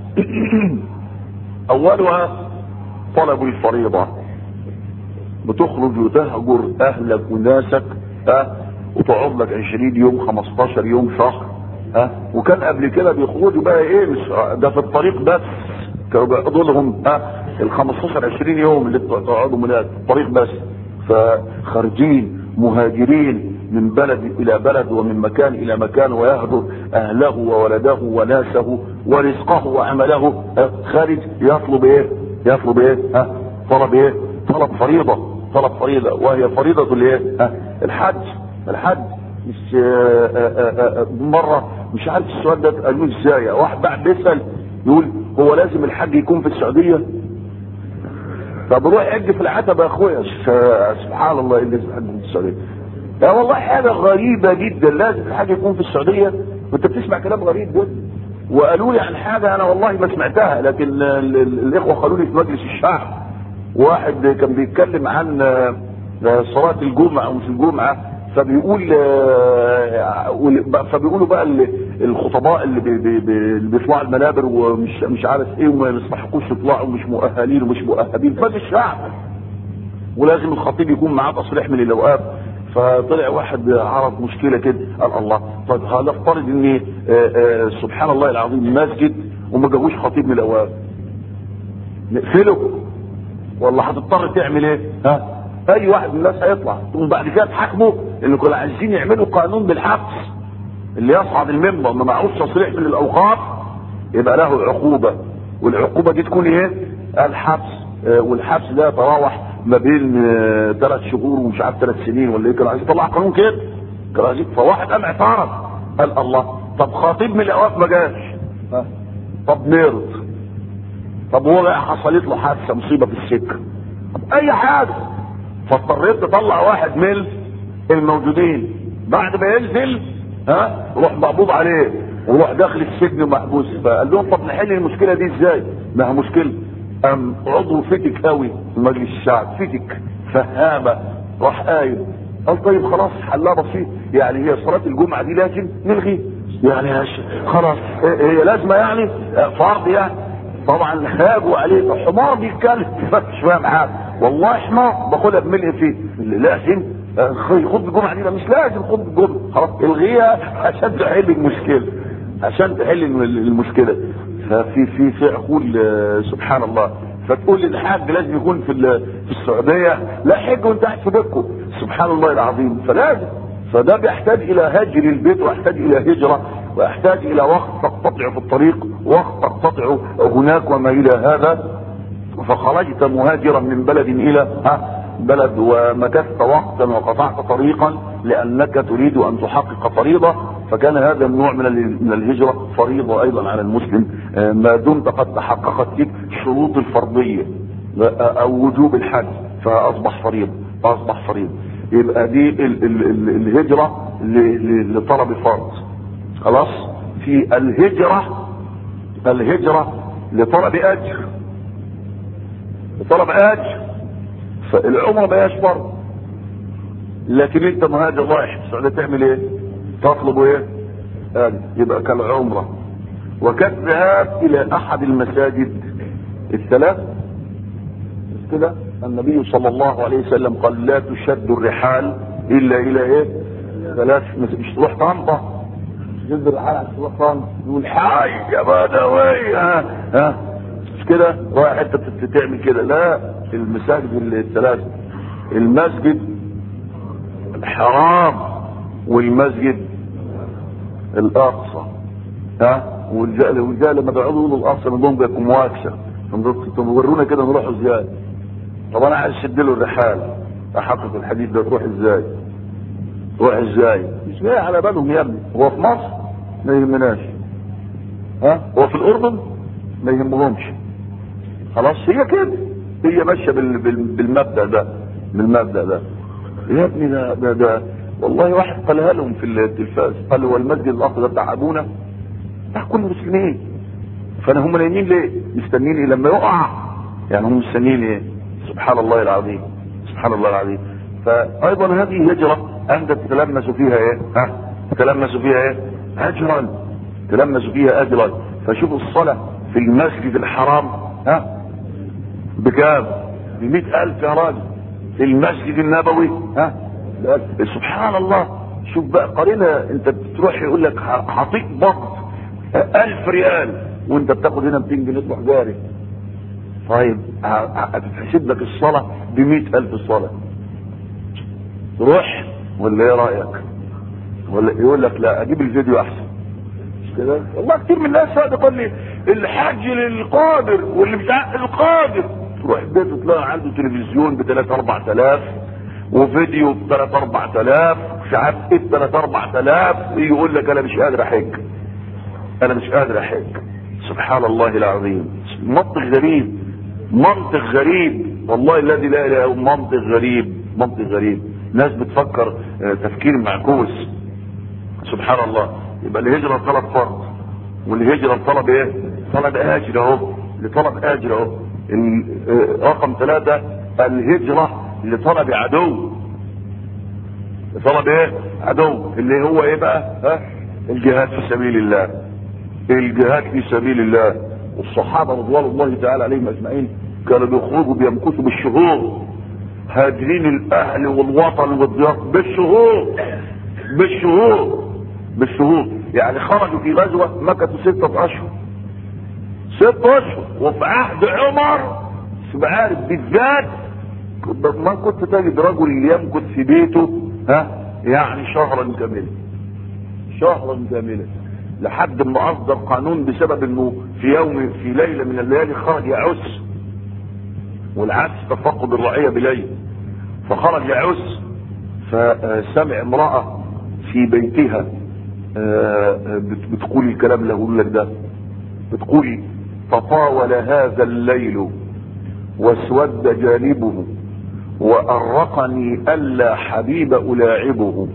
اولها طلب الفريضة بتخرج وتهجر اهلك وناسك ها وتقعد لك 20 يوم 15 يوم شهر ها وكان قبل كده بيخرجوا بقى ايه مش ده في الطريق بس كانوا بيقعدوا لهم ها ال 15 20 يوم اللي بتقعدوا هناك في الطريق بس فخارجين مهاجرين من بلد الى بلد ومن مكان الى مكان ويهجر اهله وولده وناسه ورزقه وعمله خارج يطلب ايه يطلب ايه ها طلب ايه طلب فريضه طلب فريضه وهي فريضه الايه ها الحج الحج مش آآ آآ مره مش عارف السؤال ده قالوه ازاي واحد بعد بيسال يقول هو لازم الحج يكون في السعوديه طب روح حج في العتبه يا اخويا سبحان الله اللي لازم حج في السعوديه لا والله حاجة غريبة جدا لازم الحاجة يكون في السعودية وانت بتسمع كلام غريب جدا وقالوا لي عن حاجة انا والله ما سمعتها لكن الاخوة قالوا لي في مجلس الشعب واحد كان بيتكلم عن صلاة الجمعة ومش الجمعة فبيقول فبيقولوا بقى الخطباء اللي, بي بي بي اللي بيطلعوا المنابر ومش مش عارف ايه وما يستحقوش يطلعوا ومش مؤهلين ومش مؤهبين فده الشعب ولازم الخطيب يكون معاه تصريح من الاوقاف فطلع واحد عرض مشكلة كده قال الله طيب هنفترض ان سبحان الله العظيم مسجد وما جابوش خطيب من الاوقاف نقفله والله هتضطر تعمل ايه ها اي واحد من الناس هيطلع ثم بعد كده تحاكمه اللي كانوا عايزين يعملوا قانون بالحبس اللي يصعد المنبر ما معهوش تصريح من الاوقاف يبقى له عقوبة والعقوبة دي تكون ايه الحبس والحبس ده يتراوح ما بين ثلاث شهور ومش عارف ثلاث سنين ولا ايه كانوا عايزين يطلعوا قانون كده كراهية فواحد قام اعترض قال الله طب خطيب من الاوقات ما جاش ها؟ طب مرض طب هو بقى حصلت له حادثه مصيبه في السكه طب اي حاجه فاضطريت تطلع واحد من الموجودين بعد ما ينزل ها روح مقبوض عليه وروح داخل السجن محبوس فقال لهم طب نحل المشكله دي ازاي؟ ما هي مشكله ام عضو فتك قوي في مجلس الشعب فتك فهامه راح قايل قال طيب خلاص حلها بسيط يعني هي صلاه الجمعه دي لازم نلغي يعني هش- خلاص هي هي لازمه يعني فرض يعني طبعا هاجوا عليه حمار بيتكلم مش فاهم حاجه والله حمار باخدها بملء فيه لازم آه، خد الجمعه دي لا مش لازم خد الجمعه خلاص الغيها عشان تحل المشكله عشان تحل الم- المشكله ففي في في عقول آه، سبحان الله فتقول لي الحاج لازم يكون في ال- في السعوديه لا حج وانت قاعد في بيتكم سبحان الله العظيم فلازم فده بيحتاج الى هجر البيت ويحتاج الى هجره ويحتاج الى وقت تقتطع في الطريق وقت تقتطع هناك وما الى هذا فخرجت مهاجرا من بلد الى ها بلد ومكثت وقتا وقطعت طريقا لانك تريد ان تحقق فريضه فكان هذا النوع من ال- من الهجره فريضه ايضا على المسلم آه، ما دمت قد تحققت فيك شروط الفرضيه او وجوب الحج فاصبح فريضه فاصبح فريضه يبقى دي ال ال ال الهجره ل- ل- لطلب فرض خلاص في الهجره الهجره لطلب اجر لطلب اجر فالعمره ما هياش فرض لكن انت مهاجر رايح السعوديه تعمل ايه؟ تطلب ايه؟ آجر. يبقى كالعمره وكالذهاب الى احد المساجد الثلاث مش كده النبي صلى الله عليه وسلم قال لا تشد الرحال الا الى ايه؟ ثلاث مس- مش تروح طنطا تشد الرحال عشان تروح طنطا يقول حي يا بدوي ها ها مش كده رايح انت بت- تعمل كده لا المساجد الثلاث المسجد الحرام والمسجد الاقصى ها والرجال والرجال لما بيقعدوا يقولوا الاقصى منهم بيكون مواكسه ورونا كده نروح ازاي طب انا عايز اشد له الرحال احقق الحديث ده تروح ازاي تروح ازاي مش جاي على بالهم يا ابني هو في مصر ما يهمناش ها هو في الاردن ما يهمهمش خلاص هي كده هي ماشيه بال... بال... بالمبدا ده بالمبدا ده يا ابني ده ده, ده والله واحد قالها لهم في التلفاز قال هو المسجد الاقصى ده بتاع ابونا بتاع كل المسلمين فانا هم نايمين ليه؟ مستنيين ايه لما يقع يعني هم مستنيين ايه؟ سبحان الله العظيم سبحان الله العظيم فايضا هذه هجره انت تتلمس فيها ايه؟ ها؟ تتلمس فيها ايه؟ اجرا تلمس فيها اجرا فشوف الصلاه في المسجد الحرام ها؟ بكام؟ ب ألف يا راجل في المسجد النبوي ها؟ بألف. سبحان الله شوف بقى قارنها انت بتروح يقول لك هعطيك بط ألف ريال وانت بتاخد هنا 200 جنيه تروح جاري طيب ه- ه- هتتحسب لك الصلاة ب ألف صلاة تروح ولا ايه رأيك ولا يقول لك لا اجيب الفيديو احسن مش كده والله كتير من الناس هذا يقول لي الحج للقادر واللي بتاع القادر تروح بيته تلاقي عنده تلفزيون ب 3 4000 وفيديو ب 3 4000 مش عارف ايه ب 3 4000 يقول لك انا مش قادر احج انا مش قادر احج سبحان الله العظيم منطق غريب منطق غريب والله الذي لا اله الا هو منطق غريب منطق غريب ناس بتفكر آه، تفكير معكوس سبحان الله يبقى الهجرة طلب فرض والهجرة طلب ايه طلب اجر اهو لطلب اجر اهو ال- آه، رقم ثلاثة الهجرة لطلب عدو لطلب ايه عدو اللي هو ايه بقى ها الجهاد في سبيل الله الجهاد في سبيل الله والصحابة رضوان الله تعالى عليهم اجمعين كانوا بيخرجوا بيمكثوا بالشهور هاجرين الاهل والوطن والديار بالشهور بالشهور بالشهور يعني خرجوا في غزوة مكثوا ستة اشهر ستة اشهر وفي عهد عمر مش عارف بالذات كنت- ما كنت تجد رجل يمكث في بيته ها يعني شهرا كاملا شهرا كاملا لحد ما اصدر قانون بسبب انه في يوم في ليله من الليالي خرج يعس والعكس تفقد الرعيه بليل فخرج يعس فسمع امراه في في بيتها آه، بت- بتقول الكلام اللي هقول لك ده بتقول تطاول هذا الليل واسود جانبه وأرقني ألا حبيب ألاعبه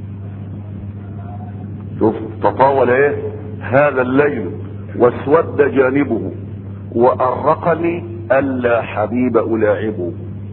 شوف تطاول ايه هذا الليل واسود جانبه وأرقني ألا حبيب ألاعبه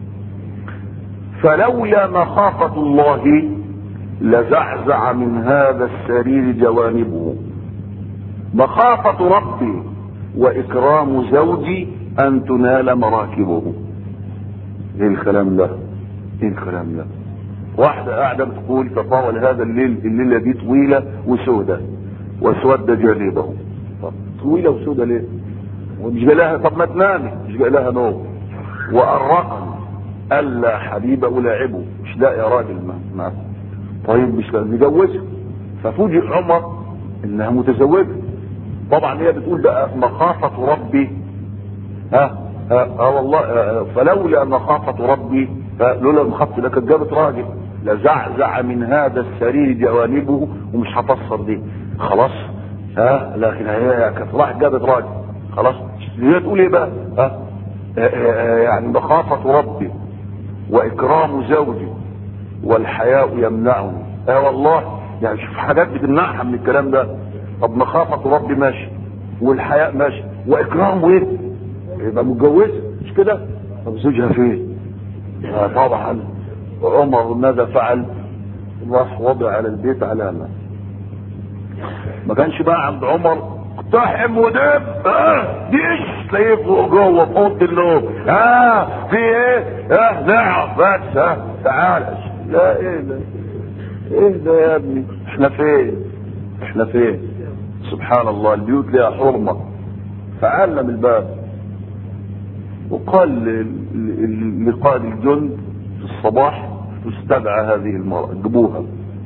فلولا مخافة الله لزعزع من هذا السرير جوانبه مخافة ربي وإكرام زوجي أن تنال مراكبه ايه الكلام ده ايه الكلام ده واحدة قاعدة بتقول تطاول هذا الليل الليلة دي طويلة وسودة واسود جانبه طب طويلة وسودة ليه ومش جاي لها طب ما تنامي مش جاي لها نوم وأرقني ألا حبيب ألاعبه مش لاقي يا راجل ما, ما طيب مش متجوزة ففوجئ عمر انها متزوجة طبعا هي بتقول بقى مخافة ربي ها ها, ها والله آه، فلولا مخافة ربي فلولا مخافة لك جابت راجل لزعزع من هذا السرير جوانبه ومش هفسر دي خلاص ها لكن هي كانت راح جابت راجل خلاص هي تقول ايه بقى ها آه، آه، آه، يعني مخافة ربي واكرام زوجي والحياء يمنعني اه والله يعني شوف حاجات بتمنعها من الكلام ده طب مخافة ربي ماشي والحياء ماشي واكرامه ايه يبقى متجوزة مش كده طب زوجها فين آه طبعا عمر ماذا فعل راح وضع على البيت علامة ما كانش بقى عند عمر اقتحم ودب اه ديش تلاقيه فوق جوه في اوضه النوم اه في ايه اه نعم بس اه تعال لا ايه ده ايه ده يا ابني احنا فين احنا فين سبحان الله البيوت لها حرمه فعلم الباب وقال ل- ل- لقائد الجند في الصباح تستدعى هذه المرأة جيبوها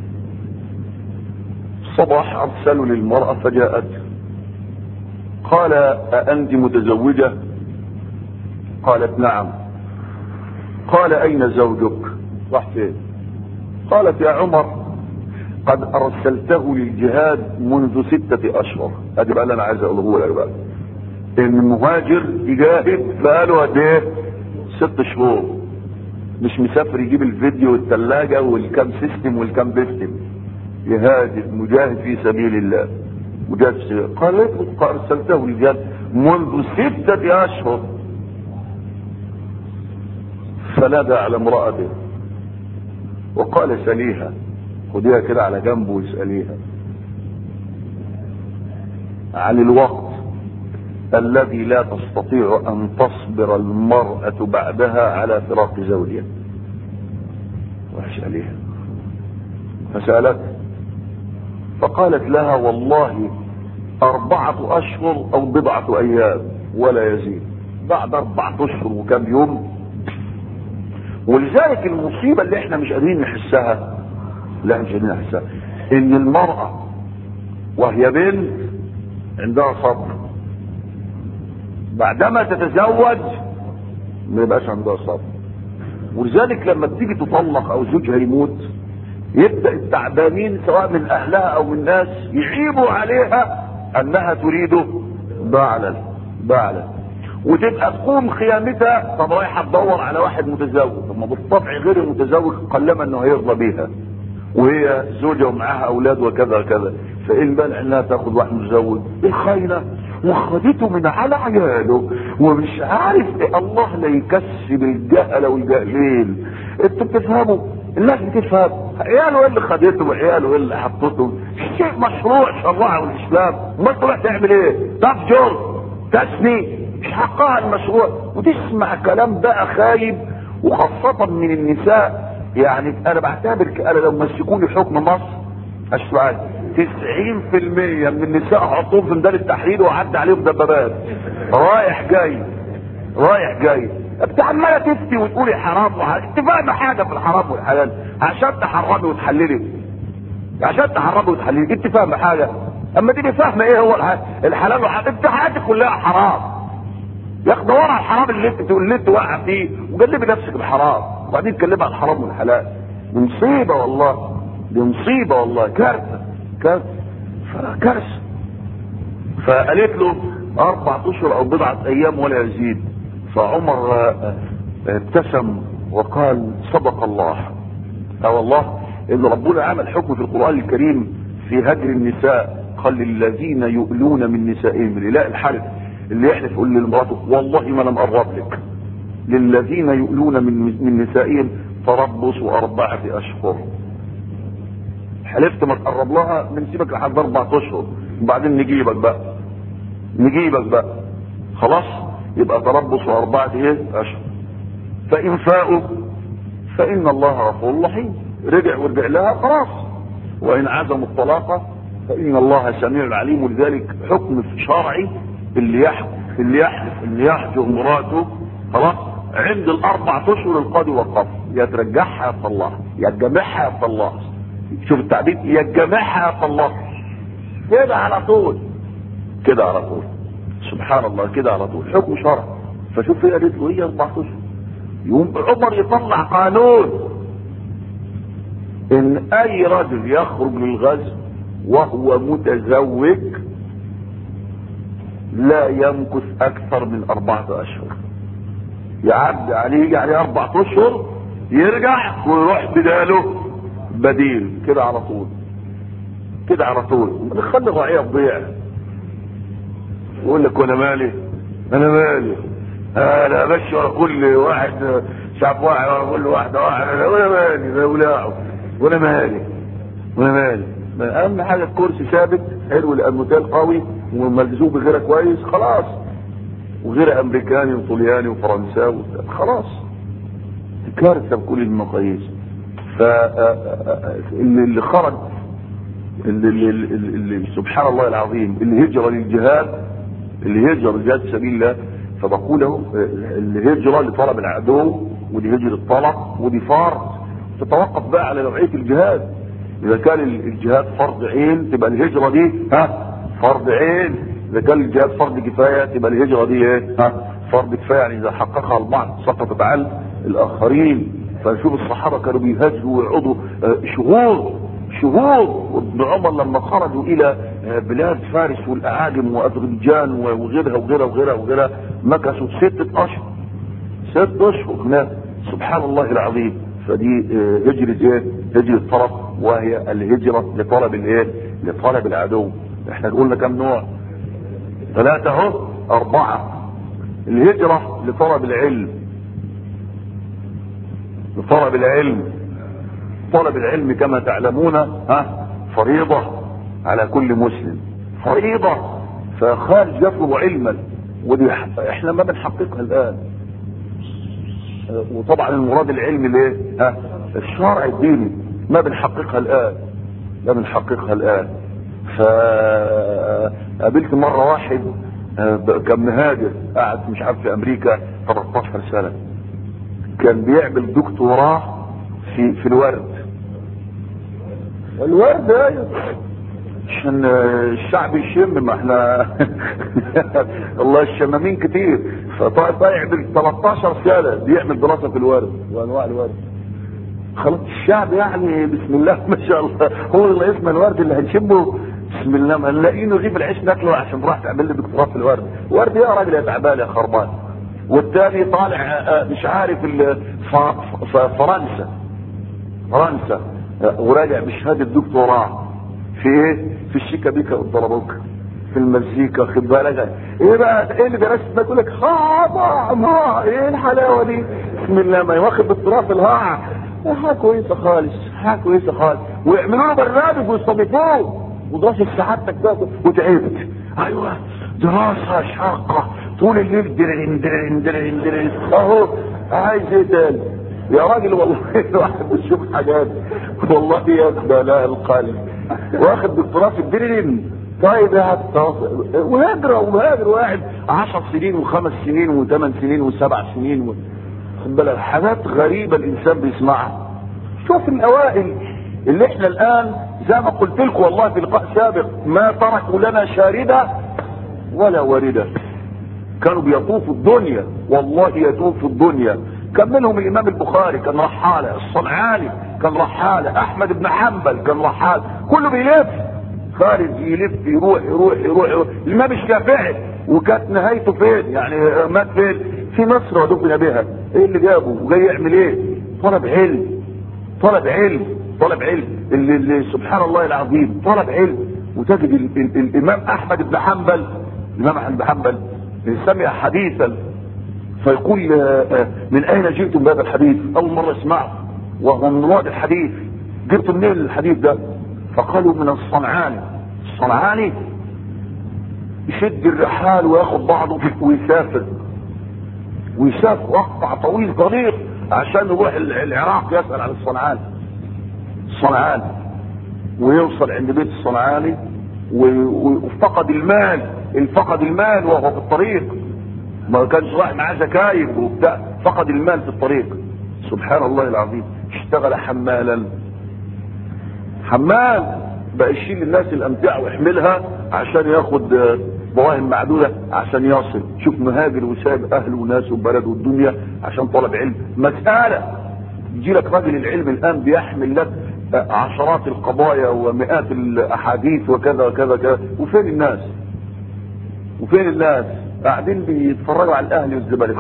الصباح ارسلوا للمرأة فجاءت قال أأنت متزوجة قالت نعم قال أين زوجك راح فين قالت يا عمر قد أرسلته للجهاد منذ ستة أشهر هذه بقى اللي أنا عايز أقوله لك بقى إن المهاجر يجاهد بقاله قد إيه؟ ست شهور مش مسافر يجيب الفيديو والثلاجة والكام سيستم والكام بيستم يهاجر مجاهد في سبيل الله مجاهد في سبيل الله. قال قد أرسلته للجهاد منذ ستة أشهر فنادى على امرأته وقال سليها خديها كده على جنبه واسأليها عن الوقت الذي لا تستطيع ان تصبر المرأة بعدها على فراق زوجها واسأليها فسألت فقالت لها والله أربعة أشهر أو بضعة أيام ولا يزيد بعد أربعة أشهر وكم يوم ولذلك المصيبة اللي احنا مش قادرين نحسها لا مش قادرين نحسها ان المرأة وهي بنت عندها صبر بعدما تتزوج ما يبقاش عندها صبر ولذلك لما بتيجي تطلق او زوجها يموت يبدا التعبانين سواء من اهلها او من الناس يعيبوا عليها انها تريد بعلا بعلا وتبقى تقوم خيامتها طب رايحه تدور على واحد متزوج طب ما بالطبع غير المتزوج قلما انه هيرضى بيها وهي زوجة ومعاها اولاد وكذا كذا فايه المانع انها تاخد واحد متزوج الخاينة وخدته من على عياله ومش عارف إيه الله لا يكسب الجهلة والجاهلين انتوا بتفهموا الناس بتفهم عياله ايه اللي خدته وعياله ايه اللي حطته شيء مشروع شرعه الاسلام ما تروح تعمل ايه تفجر تسني مش حقها المشروع وتسمع كلام بقى خايب وخاصة من النساء يعني انا بعتبر ك- انا لو مسكوني حكم مصر اشفعي 90% من النساء حطوهم في ميدان التحرير وعدى عليهم دبابات رايح جاي رايح جاي انت عماله تفتي وتقولي حرام وحلال انت فاهمه حاجه في الحرام والحلال عشان تحرمي وتحللي عشان تحرمي وتحللي انت فاهمه حاجه اما تيجي فاهمه ايه هو الح- الحلال والحرام انت حياتك كلها حرام ياخد ورا الحرام اللي انت اللي انت واقع فيه وجنبي نفسك بالحرام وبعدين تكلمها عن الحرام والحلال مصيبه والله دي مصيبه والله كارثه كارثه فكارثه فقالت له اربع اشهر او بضعه ايام ولا يزيد فعمر آه، آه، ابتسم وقال صدق الله اه والله ان ربنا عمل حكم في القران الكريم في هجر النساء قال للذين يؤلون من نسائهم لا الحلف اللي يحلف يقول لمراته والله ما انا مقرب لك للذين يؤلون من من نسائهم تربص اربعه اشهر حلفت ما تقرب لها بنسيبك لحد اربع اشهر وبعدين نجيبك بقى نجيبك بقى خلاص يبقى تربص اربعه ايه اشهر فان فاءوا فان الله غفور رحيم رجع ورجع لها خلاص وان عزموا الطلاق فان الله سميع عليم ولذلك حكم شرعي اللي يحكم اللي يحلف اللي يحجر مراته خلاص عند الاربع اشهر القاضي وقف يا ترجعها يا طلاق يا تجمعها يا طلاق شوف التعبير يا تجمعها يا طلاق كده على طول كده على طول سبحان الله كده على طول حكم شرعي فشوف هي قالت له هي اربع اشهر يقوم عمر يطلع قانون ان اي رجل يخرج للغزو وهو متزوج لا يمكث اكثر من اربعة اشهر يعدي عليه يجي عليه اربعة اشهر يرجع ويروح بداله بديل كده على طول كده على طول نخلي الرعية تضيع يقول لك وانا مالي انا مالي انا بشر كل واحد شعب واحد ولا كل واحدة واحد وانا مالي ده ولاعه وانا مالي وانا مالي اهم حاجه الكرسي ثابت حلو الاموتال قوي وملزوق بغيره كويس خلاص وغير امريكاني وطلياني وفرنساوي خلاص كارثه بكل المقاييس ف اللي اللي خرج اللي, اللي, اللي, اللي سبحان الله العظيم اللي هجر للجهاد اللي هجر لجهاد سبيل الله فبقول له الهجرة لطلب العدو ودي هجرة طلب ودي فرض تتوقف بقى على نوعية الجهاد اذا كان الجهاد فرض عين تبقى الهجرة دي ها فرض عين اذا كان الجهاد فرض كفاية تبقى الهجرة دي ايه ها فرض كفاية يعني اذا حققها البعض سقطت عن الاخرين فنشوف الصحابة كانوا بيهاجروا ويقعدوا شهور شهور وابن عمر لما خرجوا الى بلاد فارس والاعاجم واذربيجان وغيرها وغيرها وغيرها وغيرها مكثوا ستة اشهر ست اشهر هناك سبحان الله العظيم فدي هجرة ايه هجرة طلب وهي الهجرة لطلب الايه لطلب العدو احنا قلنا كم نوع ثلاثة اهو اربعة الهجرة لطلب العلم لطلب العلم طلب العلم كما تعلمون ها فريضة على كل مسلم فريضة فخارج يطلب علما ودي احنا ما بنحققها الان وطبعا المراد العلم الايه ها الشرع الديني ما بنحققها الان ما بنحققها الان فقابلت مرة واحد كان مهاجر قاعد مش عارف في امريكا 13 سنة كان بيعمل دكتوراه في في الورد الورد ايوه عشان الشعب يشم ما احنا الله الشمامين كتير فطالع بال 13 سنه بيعمل دراسه في الورد وانواع الورد خلاص الشعب يعني بسم الله ما شاء الله هو اللي اسمه الورد اللي هنشمه بسم الله ما نلاقيه نجيب العيش ناكله عشان راح تعمل لي دكتوراه في الورد ورد يا راجل يا تعبان يا خربان والتاني طالع مش عارف فرنسا فرنسا وراجع بشهاده دكتوراه في ايه؟ في الشيكابيكا والضربوكا في المزيكا خد بالك ايه بقى ايه اللي درست ده تقول لك ها ما ايه الحلاوه دي بسم الله ما واخد دكتوراه في الهاع حاجه كويسه خالص حاجه كويسه خالص ويعملوا له برنامج ويستضيفوه ودراسه سعادتك بقى وتعبت ايوه دراسه شاقه طول الليل درين درين درين درين اهو عايز ايه تاني يا راجل والله الواحد بيشوف حاجات والله يا بلاء القلب واخد دكتوراه في الدرين طيب يا وهاجر وهاجر واحد عشر سنين وخمس سنين وثمان سنين وسبع سنين و... خد بالك حاجات غريبه الانسان بيسمعها شوف الاوائل اللي احنا الان زي ما قلت لكم والله في لقاء سابق ما تركوا لنا شارده ولا وارده كانوا بيطوفوا الدنيا والله يطوفوا الدنيا كان منهم الامام البخاري كان رحاله الصنعاني كان رحالة احمد بن حنبل كان رحال كله بيلف خارج يلف يروح يروح يروح, يروح. الامام الشافعي وكانت نهايته فين يعني مات فين في مصر ودفن بها ايه اللي جابه وجاي يعمل ايه طلب علم طلب علم طلب علم اللي, اللي سبحان الله العظيم طلب علم وتجد ال ال الامام احمد بن حنبل الامام احمد بن حنبل سمع حديثا فيقول من اين جئتم بهذا الحديث اول مره اسمعه وهو من رواد الحديث جبتوا منين الحديث ده فقالوا من الصنعاني الصنعاني يشد الرحال وياخد بعضه ويسافر ويسافر وقطع طويل طريق عشان يروح العراق يسأل عن الصنعاني الصنعاني ويوصل عند بيت الصنعاني وفقد المال فقد المال وهو في الطريق ما كانش رايح معاه زكايب وبتاع فقد المال في الطريق سبحان الله العظيم اشتغل حمالا حمال بقى يشيل الناس الامتعه ويحملها عشان ياخد دراهم معدوده عشان يصل شوف مهاجر وساب اهله وناسه وبلده والدنيا عشان طلب علم مساله يجي لك راجل العلم الان بيحمل لك عشرات القضايا ومئات الاحاديث وكذا وكذا وكذا وفين الناس وفين الناس قاعدين بيتفرجوا على الاهلي والزمالك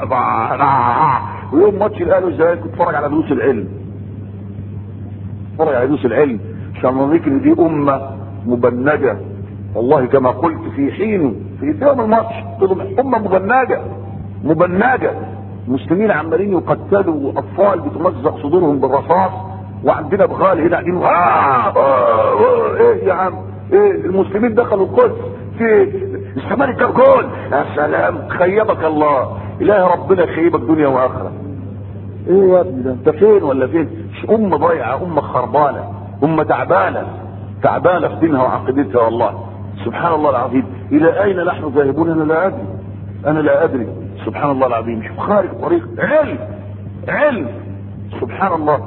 ويوم ماتش الاهلي والزمالك تتفرج على دروس العلم تتفرج على دروس العلم عشان نوريك ان دي امه مبنجه والله كما قلت في حين في يوم الماتش قلت لهم امه مبنجه مبنجه المسلمين عمالين يقتلوا اطفال بتمزق صدورهم بالرصاص وعندنا بغال هنا قاعدين آه آه ايه يا عم ايه المسلمين دخلوا القدس في الزمالك جاب جول يا سلام خيبك الله اله ربنا يخيبك دنيا واخره ايه يا ابني ده انت فين ولا فين امه ضايعه امه خربانه امه تعبانه تعبانه في دينها وعقيدتها والله سبحان الله العظيم الى اين نحن ذاهبون انا لا ادري انا لا ادري سبحان الله العظيم شوف خارج طريق علم علم سبحان الله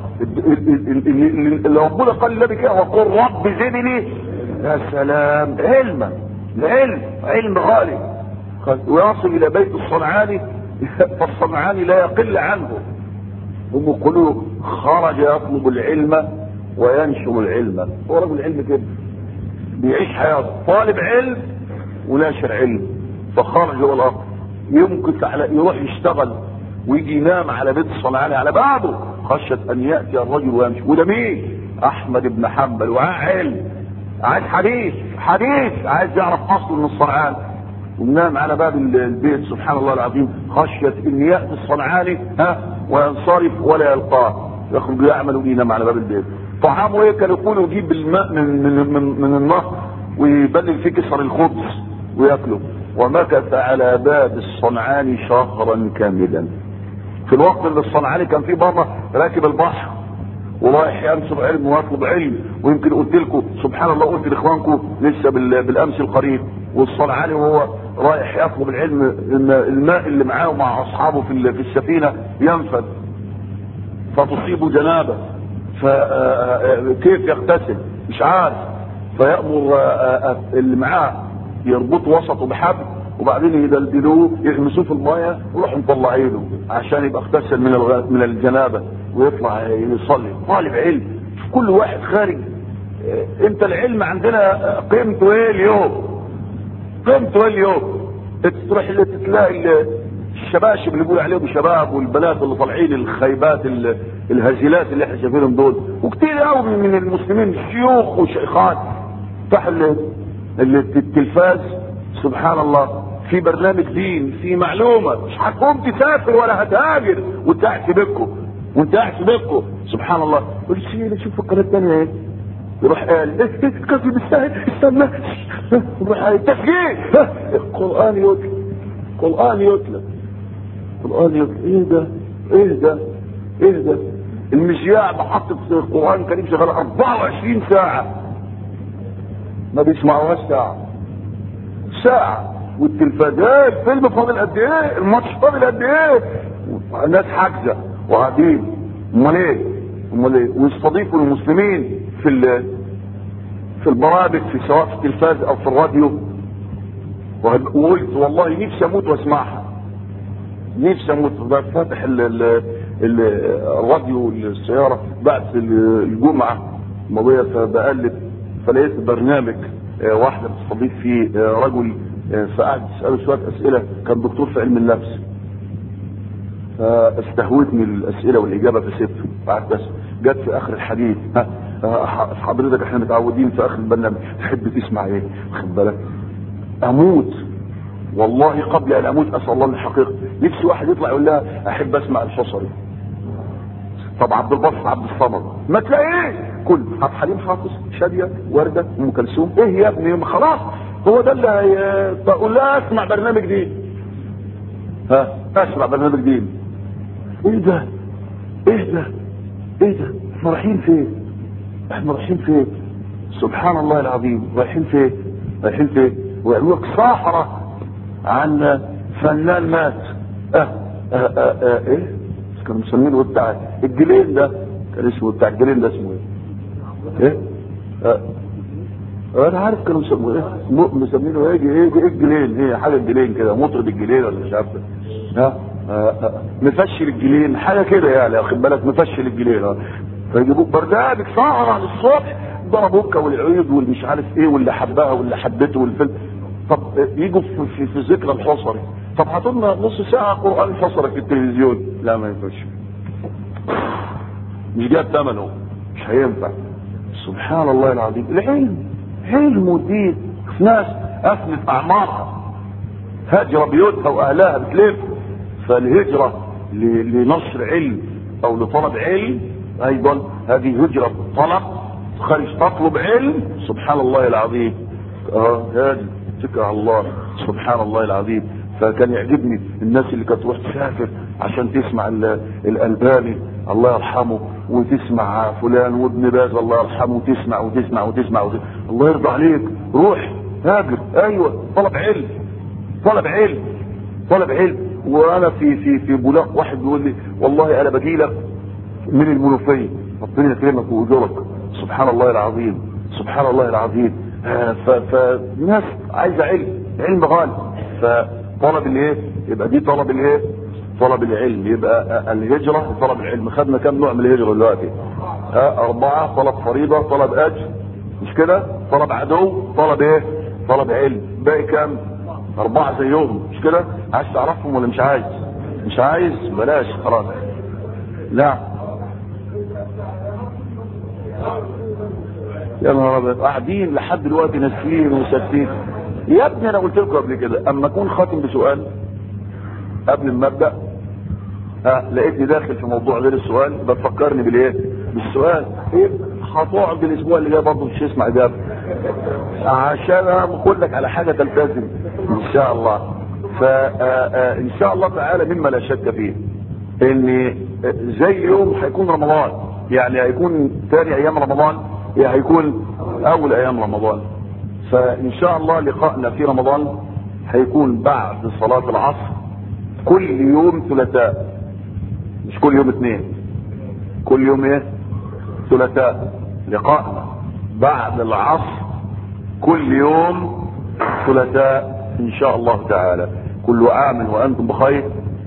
اللي ربنا قال للنبي كده وقل رب زدني يا سلام علما العلم علم غالي ويصل الى بيت الصنعاني فالصنعاني لا يقل عنه ام قلوب خرج يطلب العلم وينشر العلم هو رجل علم كده بيعيش حياته طالب علم وناشر علم فخرج هو الارض يمكن على يروح يشتغل ويجي ينام على بيت الصنعاني على بعضه خشية ان ياتي الرجل ويمشي وده مين؟ احمد بن حنبل وعاه علم عايز حديث حديث عايز يعرف اصله من الصنعاني ونام على باب البيت سبحان الله العظيم خشية ان ياتي الصنعاني ها وينصرف ولا يلقاه يخرج يعمل وينام على باب البيت طعامه ايه كان يقول يجيب الماء من من من, من النهر ويبلل فيه كسر الخبز وياكله ومكث على باب الصنعاني شهرا كاملا في الوقت اللي الصنعاني كان فيه بره راكب البحر ورايح ينصب علم ويطلب علم ويمكن قلت لكم سبحان الله قلت لاخوانكم لسه بالامس القريب والصنعاني وهو رايح يطلب العلم ان الماء اللي معاه ومع اصحابه في في السفينه ينفد فتصيبه جنابه فكيف يغتسل مش عارف فيأمر اللي معاه يربطوا وسطه بحبل وبعدين يدلدلوه يغمسوه في المايه ويروحوا مطلعينه عشان يبقى اغتسل من الغ... من الجنابه ويطلع يصلي طالب علم كل واحد خارج انت العلم عندنا قيمته ايه اليوم قيمته ايه اليوم تروح تلاقي الشباشب اللي بيقول عليهم شباب والبنات اللي طالعين الخيبات الهزيلات اللي احنا شايفينهم دول وكتير قوي من المسلمين شيوخ وشيخات تحت التلفاز سبحان الله في برنامج دين في معلومه مش هتقوم تسافر ولا هتهاجر وانت قاعد في بيتكم وانت قاعد في بيتكم سبحان الله قول شيء شوف القناه الثانيه ايه يروح قال ايه ايه كفي بالسهل استنى يروح قال تسجيل القران يتلى القران يتلى القران يتلى ايه ده ايه ده ايه ده المذياع محطة القرآن الكريم شغال 24 ساعة ما بيسمعوهاش ساعة ساعة والتلفزيون الفيلم فاضل قد ايه الماتش فاضل قد ايه الناس حاجزة وقاعدين امال ايه امال ايه ويستضيفوا المسلمين في في البرامج في سواء في التلفاز او في الراديو وقلت والله نفسي اموت واسمعها نفسي اموت فاتح الراديو السياره بعد الجمعه الماضيه فبقلب فلقيت برنامج واحده بتستضيف فيه رجل فقعد تساله شويه اسئله كان دكتور في علم النفس فاستهوتني الاسئله والاجابه فسبته قعدت بس جت في اخر الحديث ها حضرتك احنا متعودين في اخر البرنامج تحب تسمع ايه واخد بالك اموت والله قبل ان اموت اسال الله الحقيقه نفسي واحد يطلع يقول لها احب اسمع الحصري طب عبد الباسط عبد الصمد ما تلاقيه كل عبد الحليم حافظ شاديه ورده ام كلثوم ايه يا ابني خلاص هو ده اللي تقول لها اسمع برنامج دين ها اسمع برنامج دين ايه ده ايه ده ايه ده احنا رايحين فين احنا رايحين فين سبحان الله العظيم رايحين فين رايحين فين ويعملوا لك صاحرة عن فنان مات اه اه اه, آه ايه كانوا مسمينه بتاع الجلين ده كان اسمه بتاع الجلين ده اسمه ايه ايه اه انا عارف كانوا مسمينه ايه مسمينه ايه ايه ايه الجلين ايه حاجه الجلين كده مطرب الجلين ولا مش عارف ها مفشل الجلين حاجه كده يعني واخد بالك مفشل الجلين اه فيجيبوك برنامج سهرة على الصبح ضربوك والعيد والمش عارف ايه واللي حبها واللي حبته والفيلم طب يجوا في, في, في ذكرى الحصري طب هاتوا لنا نص ساعه قران الحصري في التلفزيون لا ما ينفعش مش جاب ثمنه مش هينفع سبحان الله العظيم العلم علم ودين في ناس افنت اعمارها هاجر بيوتها واهلها بتلف فالهجره لنشر علم او لطلب علم ايضا هذه هجره طلب خارج تطلب علم سبحان الله العظيم اه هادي اتكل على الله سبحان الله العظيم فكان يعجبني الناس اللي كانت تروح تسافر عشان تسمع الالباني الله يرحمه وتسمع فلان وابن باز الله يرحمه وتسمع وتسمع وتسمع, وتسمع. الله يرضى عليك روح هاجر ايوه طلب علم طلب علم طلب علم وانا في في في بولاق واحد بيقول لي والله انا باجي لك من المنوفيه ربنا يكرمك واجرك سبحان الله العظيم سبحان الله العظيم فناس عايزه علم علم غالي فطلب الايه يبقى دي طلب الايه طلب العلم يبقى الهجرة طلب العلم خدنا كم نوع من الهجرة دلوقتي أربعة طلب فريضة طلب أجر مش كده طلب عدو طلب ايه طلب علم باقي كم أربعة زيهم مش كده عايز تعرفهم ولا مش عايز مش عايز بلاش خلاص لا يا نهار ابيض قاعدين لحد دلوقتي ناسيين وساكتين يا ابني انا قلت لكم قبل كده اما اكون خاتم بسؤال قبل ما ابدا ها لقيتني داخل في موضوع غير السؤال بتفكرني بالايه بالسؤال ايه هتقعد الاسبوع اللي جاي برضه مش هسمع اجابه عشان انا بقول لك على حاجه تلتزم ان شاء الله فان شاء الله تعالى مما لا شك فيه ان زي يوم هيكون رمضان يعني هيكون ثاني ايام رمضان يا هيكون اول ايام رمضان فان شاء الله لقائنا في رمضان هيكون بعد صلاة العصر كل يوم ثلاثاء مش كل يوم اثنين كل يوم ايه ثلاثاء لقائنا بعد العصر كل يوم ثلاثاء ان شاء الله تعالى كل عام وانتم بخير